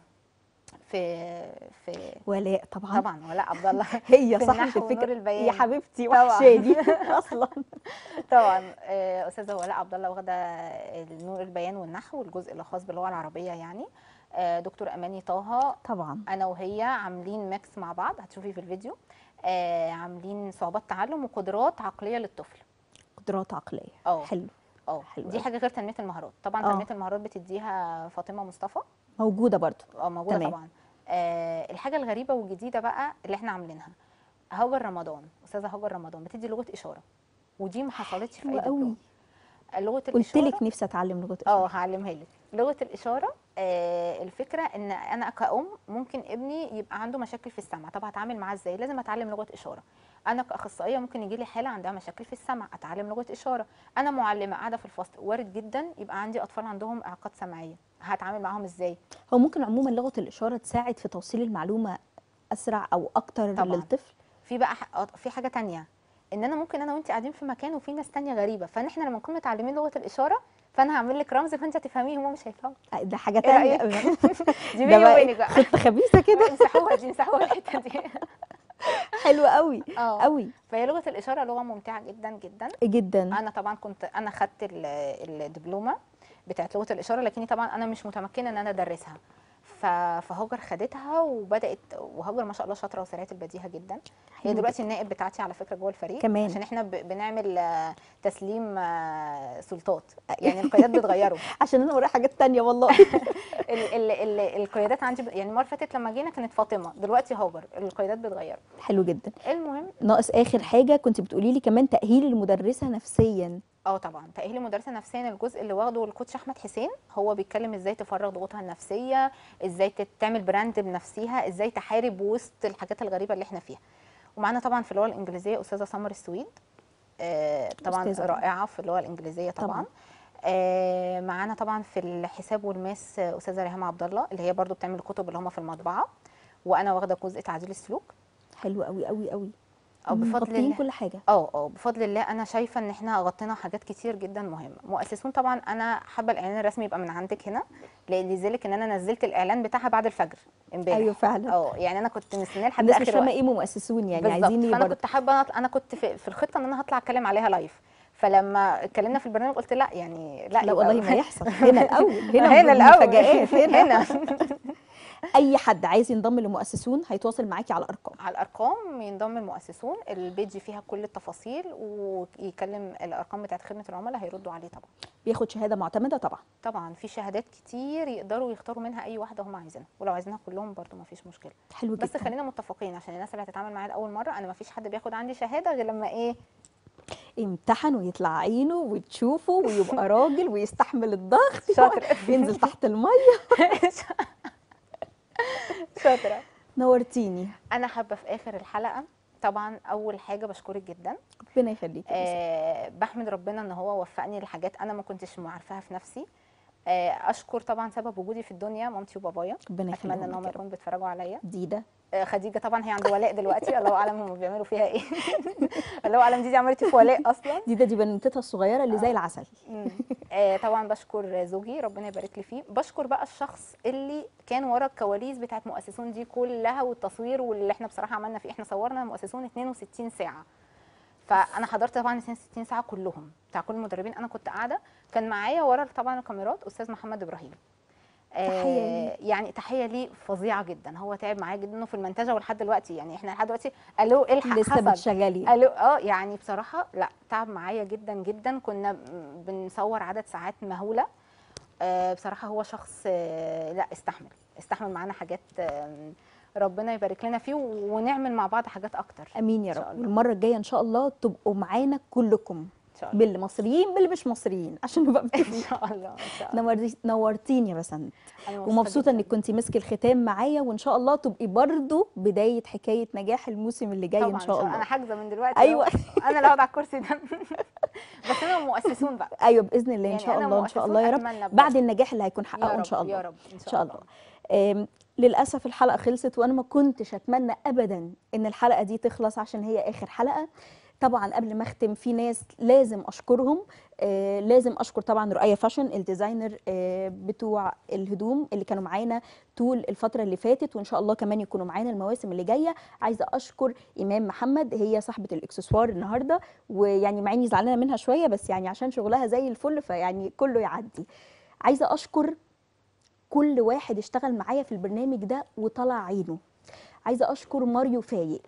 في في ولاء طبعا طبعا ولاء عبد الله هي في صاحبه النحو ونور الفكره البيان. يا حبيبتي طبعاً. وحشاني اصلا طبعا آه، استاذه ولاء عبد الله واخده نور البيان والنحو الجزء الخاص باللغه العربيه يعني آه، دكتور اماني طه طبعا انا وهي عاملين ميكس مع بعض هتشوفي في الفيديو آه، عاملين صعوبات تعلم وقدرات عقليه للطفل قدرات عقليه اه حلو اه حلو دي أوي. حاجه غير تنميه المهارات طبعا آه. تنميه المهارات بتديها فاطمه مصطفى موجوده برضو اه موجوده تمام. طبعا آه الحاجه الغريبه والجديده بقى اللي احنا عاملينها هاجر رمضان استاذه هاجر رمضان بتدي لغه اشاره ودي ما حصلتش في حلوة اي قوي. دبلوم لغه قلت الاشاره لك نفسي اتعلم لغه اه الإشارة. هعلمها لك لغه الاشاره آه الفكره ان انا كأم ممكن ابني يبقى عنده مشاكل في السمع طب هتعامل معاه ازاي لازم اتعلم لغه اشاره انا كاخصائيه ممكن يجي لي حاله عندها مشاكل في السمع اتعلم لغه اشاره انا معلمه قاعده في الفصل وارد جدا يبقى عندي اطفال عندهم اعاقات سمعيه هتعامل معاهم ازاي هو ممكن عموما لغه الاشاره تساعد في توصيل المعلومه اسرع او اكتر طبعاً. للطفل في بقى ح- في حاجه تانية ان انا ممكن انا وانت قاعدين في مكان وفي ناس تانية غريبه فاحنا لما نكون متعلمين لغه الاشاره فانا هعمل لك رمز فانت تفهميه هم مش هيفهموا آه، ده حاجه إيه تانية رأيك؟ دي ده بيني بقى وبينك بقى خطه خبيثه كده امسحوها دي امسحوها الحته دي حلوه قوي اه قوي فهي لغه الاشاره لغه ممتعه جدا جدا جدا انا طبعا كنت انا خدت ال- الدبلومه بتاعت لغه الاشاره لكني طبعا انا مش متمكنه ان انا ادرسها ف- فهاجر خدتها وبدات وهاجر ما شاء الله شاطره وسريعه البديهه جدا هي حلو دلوقتي النائب بتاعتي على فكره جوه الفريق كمان. عشان احنا ب- بنعمل آه، تسليم آه، سلطات يعني القيادات بيتغيروا عشان انا ورايا حاجات تانية والله ال ال ال القيادات عندي ب- يعني المره اللي فاتت لما جينا كانت فاطمه دلوقتي هاجر القيادات بيتغيروا حلو جدا المهم ناقص اخر حاجه كنت بتقولي لي كمان تاهيل المدرسه نفسيا اه طبعا تأهيل المدرسة نفسيا الجزء اللي واخده الكوتش احمد حسين هو بيتكلم ازاي تفرغ ضغوطها النفسية ازاي تت- تعمل براند بنفسها ازاي تحارب وسط الحاجات الغريبة اللي احنا فيها ومعانا طبعا في اللغة الإنجليزية أستاذة سمر السويد آه طبعا أستاذة طبعاً. رائعة في اللغة الإنجليزية طبعا, طبعاً. طبعا. آه معانا طبعا في الحساب والماس آه، أستاذة ريهام عبد الله اللي هي برضو بتعمل الكتب اللي هم في المطبعة وأنا واخدة جزء تعديل السلوك حلو قوي قوي قوي أو بفضل مغطيين الله كل حاجه اه اه بفضل الله انا شايفه ان احنا غطينا حاجات كتير جدا مهمه مؤسسون طبعا انا حابه الاعلان الرسمي يبقى من عندك هنا لذلك ان انا نزلت الاعلان بتاعها بعد الفجر امبارح ايوه فعلا اه يعني انا كنت مستنيه لحد الناس مش اخر فاهمه وقت ايه مؤسسون يعني بالظبط عايزين فانا يبقى كنت حابه أطلع- انا كنت في, في الخطه ان انا هطلع اتكلم عليها لايف فلما اتكلمنا في البرنامج قلت لا يعني لا لا يبقى- والله ما يحصل هنا الاول هنا هنا الاول مفاجآت هنا, هنا اي حد عايز ينضم لمؤسسون هيتواصل معاكي على الارقام على الارقام ينضم المؤسسون البيج فيها كل التفاصيل ويكلم الارقام بتاعت خدمه العملاء هيردوا عليه طبعا بياخد شهاده معتمده طبعا طبعا في شهادات كتير يقدروا يختاروا منها اي واحده هم عايزينها ولو عايزينها كلهم برضو ما فيش مشكله حلو جدا بس خلينا متفقين عشان الناس اللي هتتعامل معايا لاول مره انا ما فيش حد بياخد عندي شهاده غير لما ايه امتحن ويطلع عينه وتشوفه ويبقى راجل ويستحمل الضغط شاطر. ينزل تحت الميه شاطره نورتيني انا حابه في اخر الحلقه طبعا اول حاجه بشكرك جدا ربنا يخليكي أه بحمد ربنا ان هو وفقني لحاجات انا ما كنتش عارفاها في نفسي أه اشكر طبعا سبب وجودي في الدنيا مامتي وبابايا ربنا اتمنى ان يخليهم هم لك يا رب. يكونوا بيتفرجوا عليا ديده آه، خديجه طبعا هي عند ولاء دلوقتي الله اعلم هم بيعملوا فيها ايه الله اعلم دي, دي عملت إيه في ولاء اصلا ديده دي بنتها الصغيره اللي زي العسل مم. آه طبعا بشكر زوجي ربنا يبارك لي فيه بشكر بقى الشخص اللي كان ورا الكواليس بتاعت مؤسسون دي كلها والتصوير واللي احنا بصراحه عملنا فيه احنا صورنا مؤسسون 62 ساعه فانا حضرت طبعا 62 ساعه كلهم بتاع كل المدربين انا كنت قاعده كان معايا ورا طبعا الكاميرات استاذ محمد ابراهيم تحية آه يعني تحيه ليه فظيعه جدا هو تعب معايا جدا في المنتجه ولحد دلوقتي يعني احنا لحد دلوقتي الو الحق لسه حصل بتشغلي قالوا اه يعني بصراحه لا تعب معايا جدا جدا كنا ب- بنصور عدد ساعات مهوله آه بصراحه هو شخص آه لا استحمل استحمل معانا حاجات آه ربنا يبارك لنا فيه ونعمل مع بعض حاجات اكتر امين يا إن شاء رب الله. والمره الجايه ان شاء الله تبقوا معانا كلكم ان شاء الله بالمصريين باللي مش مصريين عشان نبقى ان متفقين شاء الله ان شاء الله نورتي- نورتيني يا بسنت أنا ومبسوطه جداً. انك كنتي مسكي الختام معايا وان شاء الله تبقي برضو بدايه حكايه نجاح الموسم اللي جاي طبعا ان شاء الله انا حاجزه من دلوقتي أيوة. أهو. انا اللي هقعد على الكرسي ده بس انا مؤسسون بقى ايوه باذن الله ان يعني شاء أنا الله ان شاء مؤسسون الله يا رب أتمنى بجد. بعد النجاح اللي هيكون يا حققه ان رب شاء الله يا رب ان شاء الله آم، للاسف الحلقه خلصت وانا ما كنتش اتمنى ابدا ان الحلقه دي تخلص عشان هي اخر حلقه طبعا قبل ما اختم في ناس لازم اشكرهم آه لازم اشكر طبعا رؤية فاشن الديزاينر آه بتوع الهدوم اللي كانوا معانا طول الفتره اللي فاتت وان شاء الله كمان يكونوا معانا المواسم اللي جايه عايزه اشكر ايمان محمد هي صاحبه الاكسسوار النهارده ويعني مع اني زعلانه منها شويه بس يعني عشان شغلها زي الفل فيعني كله يعدي عايزه اشكر كل واحد اشتغل معايا في البرنامج ده وطلع عينه عايزه اشكر ماريو فايق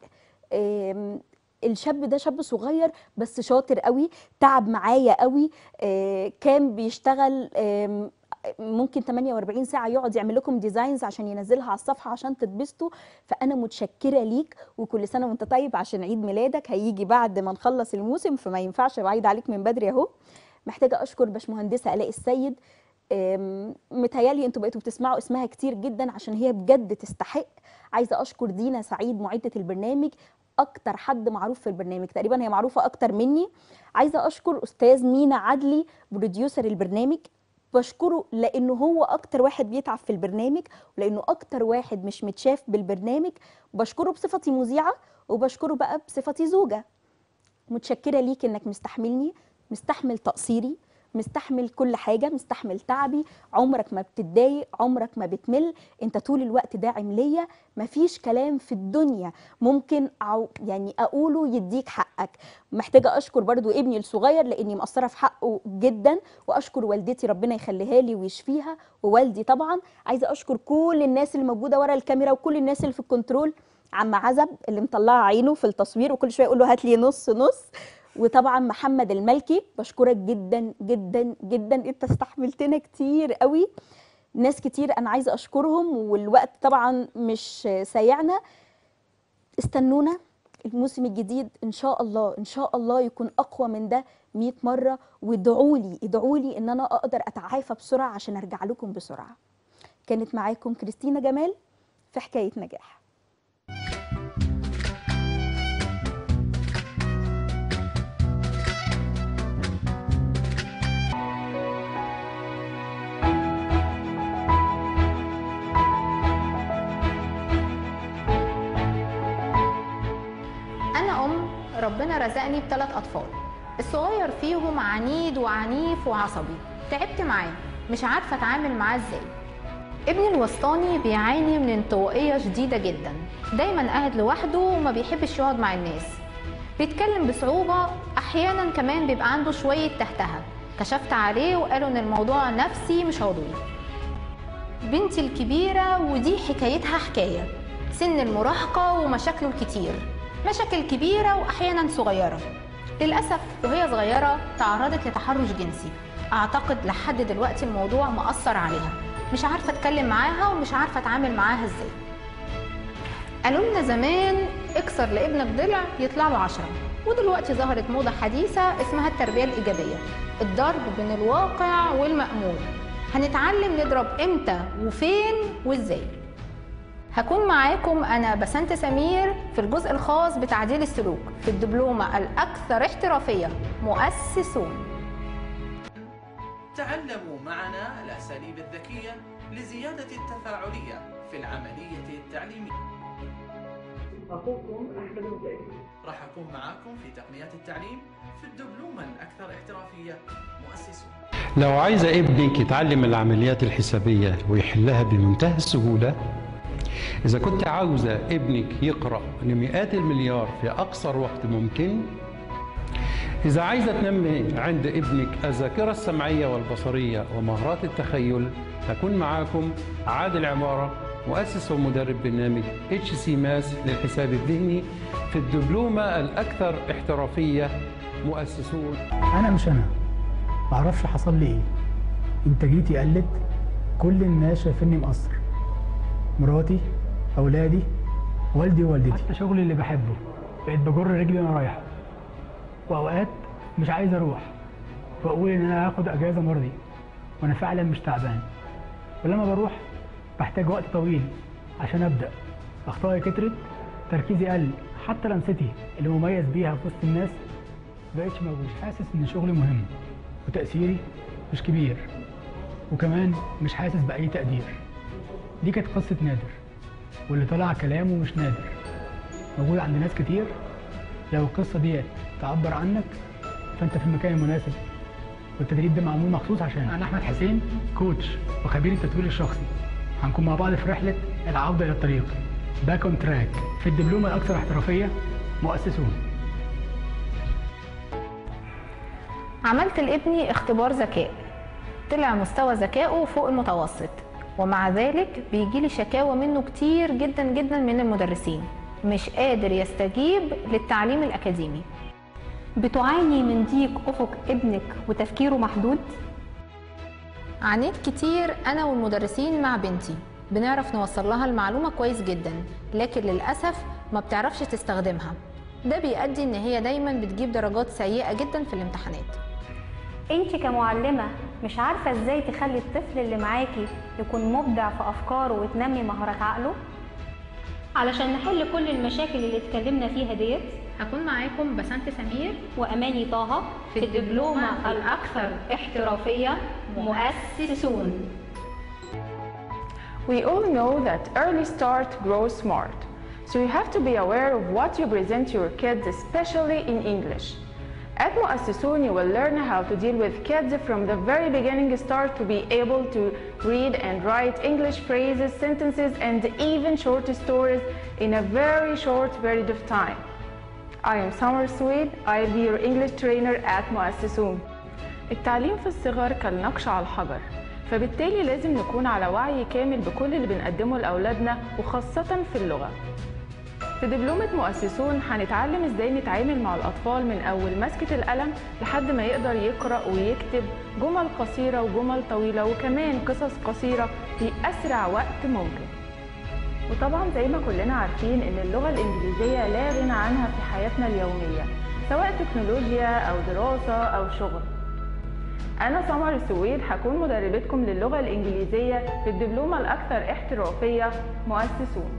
آم، الشاب ده شاب صغير بس شاطر قوي تعب معايا قوي آه، كان بيشتغل آم، ممكن 48 ساعة يقعد يعمل لكم ديزاينز عشان ينزلها على الصفحة عشان تتبسطوا فأنا متشكرة ليك وكل سنة وأنت طيب عشان عيد ميلادك هيجي بعد ما نخلص الموسم فما ينفعش بعيد عليك من بدري أهو محتاجة أشكر باشمهندسة آلاء السيد أم، متهيالي انتوا بقيتوا بتسمعوا اسمها كتير جدا عشان هي بجد تستحق عايزه اشكر دينا سعيد معده البرنامج اكتر حد معروف في البرنامج تقريبا هي معروفه اكتر مني عايزه اشكر استاذ مينا عدلي بروديوسر البرنامج بشكره لانه هو اكتر واحد بيتعب في البرنامج ولانه اكتر واحد مش متشاف بالبرنامج بشكره بصفتي مذيعه وبشكره بقى بصفتي زوجه متشكره ليك انك مستحملني مستحمل تقصيري مستحمل كل حاجه مستحمل تعبي عمرك ما بتتضايق عمرك ما بتمل انت طول الوقت داعم ليا مفيش كلام في الدنيا ممكن أو يعني اقوله يديك حقك محتاجه اشكر برضو ابني الصغير لاني مقصره في حقه جدا واشكر والدتي ربنا يخليها لي ويشفيها ووالدي طبعا عايزه اشكر كل الناس اللي موجوده ورا الكاميرا وكل الناس اللي في الكنترول عم عزب اللي مطلعه عينه في التصوير وكل شويه يقول له هات لي نص نص وطبعا محمد الملكي بشكرك جدا جدا جدا انت استحملتنا كتير قوي ناس كتير انا عايزه اشكرهم والوقت طبعا مش سايعنا استنونا الموسم الجديد ان شاء الله ان شاء الله يكون اقوى من ده 100 مره وادعوا لي ادعوا لي ان انا اقدر اتعافى بسرعه عشان ارجع لكم بسرعه كانت معاكم كريستينا جمال في حكايه نجاح انا ام ربنا رزقني بثلاث اطفال الصغير فيهم عنيد وعنيف وعصبي تعبت معاه مش عارفه اتعامل معاه ازاي ابني الوسطاني بيعاني من انطوائيه شديده جدا دايما قاعد لوحده وما بيحبش يقعد مع الناس بيتكلم بصعوبه احيانا كمان بيبقى عنده شويه تهتها كشفت عليه وقالوا ان الموضوع نفسي مش عضوي بنتي الكبيرة ودي حكايتها حكاية سن المراهقة ومشاكله الكتير مشاكل كبيرة وأحيانا صغيرة للأسف وهي صغيرة تعرضت لتحرش جنسي أعتقد لحد دلوقتي الموضوع مأثر عليها مش عارفة أتكلم معاها ومش عارفة أتعامل معاها إزاي قالوا لنا زمان اكسر لابنك ضلع يطلع له عشرة ودلوقتي ظهرت موضة حديثة اسمها التربية الإيجابية الضرب بين الواقع والمأمول هنتعلم نضرب امتى وفين وازاي هكون معاكم انا بسنت سمير في الجزء الخاص بتعديل السلوك في الدبلومة الاكثر احترافية مؤسسون تعلموا معنا الأساليب الذكية لزيادة التفاعلية في العملية التعليمية أخوكم أحمد الزيد راح أكون معاكم في تقنيات التعليم في الدبلومة الأكثر احترافية مؤسسون لو عايزة ابنك يتعلم العمليات الحسابية ويحلها بمنتهى السهولة إذا كنت عاوزة ابنك يقرأ لمئات المليار في أقصر وقت ممكن إذا عايزة تنمي عند ابنك الذاكرة السمعية والبصرية ومهارات التخيل هكون معاكم عادل عمارة مؤسس ومدرب برنامج اتش سي ماس للحساب الذهني في الدبلومة الأكثر احترافية مؤسسون انا مش انا معرفش حصل لي ايه انتاجيتي قلت كل الناس شايفيني مقصر مراتي اولادي والدي ووالدتي حتى شغلي اللي بحبه بقيت بجر رجلي وانا رايحه واوقات مش عايز اروح واقول ان انا هاخد اجازه مرضي وانا فعلا مش تعبان ولما بروح بحتاج وقت طويل عشان ابدا اخطائي كترت تركيزي قل حتى لمستي اللي مميز بيها في وسط الناس مبقتش موجود حاسس ان شغلي مهم وتاثيري مش كبير وكمان مش حاسس باي تقدير دي كانت قصه نادر واللي طلع كلامه مش نادر موجود عند ناس كتير لو القصه ديت تعبر عنك فانت في المكان المناسب والتدريب ده معمول مخصوص عشان انا احمد حسين كوتش وخبير التطوير الشخصي هنكون مع بعض في رحله العوده الى الطريق باك اون تراك في الدبلومه الاكثر احترافيه مؤسسون عملت لابني اختبار ذكاء طلع مستوى ذكائه فوق المتوسط ومع ذلك بيجيلي شكاوى منه كتير جدا جدا من المدرسين مش قادر يستجيب للتعليم الأكاديمي بتعاني من ضيق أفق ابنك وتفكيره محدود عانيت كتير أنا والمدرسين مع بنتي بنعرف نوصل لها المعلومة كويس جدا لكن للأسف ما بتعرفش تستخدمها ده بيؤدي إن هي دايما بتجيب درجات سيئة جدا في الامتحانات انت كمعلمة مش عارفة ازاي تخلي الطفل اللي معاكي يكون مبدع في افكاره وتنمي مهارات عقله علشان نحل كل المشاكل اللي اتكلمنا فيها ديت هكون معاكم بسنت سمير واماني طه في الدبلومة الاكثر احترافية مؤسسون We all know that early start grows smart. So you have to be aware of what you present to your kids, especially in English. At Muassisoon, you will learn how to deal with kids from the very beginning start to be able to read and write English phrases, sentences, and even short stories in a very short period of time. I am Summer Sweet. I'll be your English trainer at Muassisoon. التعليم في الصغر كالنقش على الحجر فبالتالي لازم نكون على وعي كامل بكل اللي بنقدمه لأولادنا وخاصة في اللغة في دبلومة مؤسسون هنتعلم ازاي نتعامل مع الأطفال من أول مسكة القلم لحد ما يقدر يقرأ ويكتب جمل قصيرة وجمل طويلة وكمان قصص قصيرة في أسرع وقت ممكن وطبعا زي ما كلنا عارفين ان اللغة الإنجليزية لا غنى عنها في حياتنا اليومية سواء تكنولوجيا أو دراسة أو شغل أنا سمر السويد هكون مدربتكم للغة الإنجليزية في الدبلومة الأكثر احترافية مؤسسون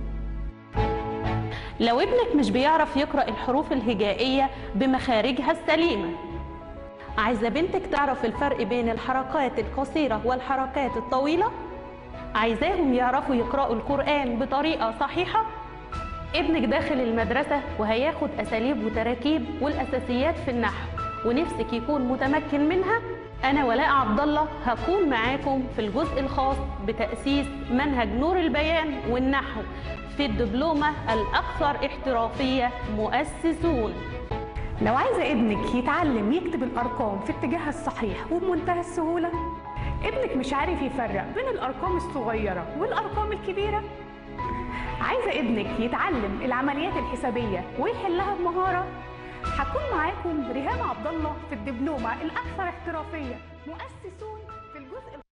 لو ابنك مش بيعرف يقرأ الحروف الهجائية بمخارجها السليمة عايزة بنتك تعرف الفرق بين الحركات القصيرة والحركات الطويلة عايزاهم يعرفوا يقرأوا القرآن بطريقة صحيحة ابنك داخل المدرسة وهياخد أساليب وتراكيب والأساسيات في النحو ونفسك يكون متمكن منها أنا ولاء عبد الله هكون معاكم في الجزء الخاص بتأسيس منهج نور البيان والنحو في الدبلومة الأكثر احترافية مؤسسون لو عايزة ابنك يتعلم يكتب الأرقام في اتجاهها الصحيح وبمنتهى السهولة ابنك مش عارف يفرق بين الأرقام الصغيرة والأرقام الكبيرة عايزة ابنك يتعلم العمليات الحسابية ويحلها بمهارة هكون معاكم ريهام عبد الله في الدبلومة الأكثر احترافية مؤسسون في الجزء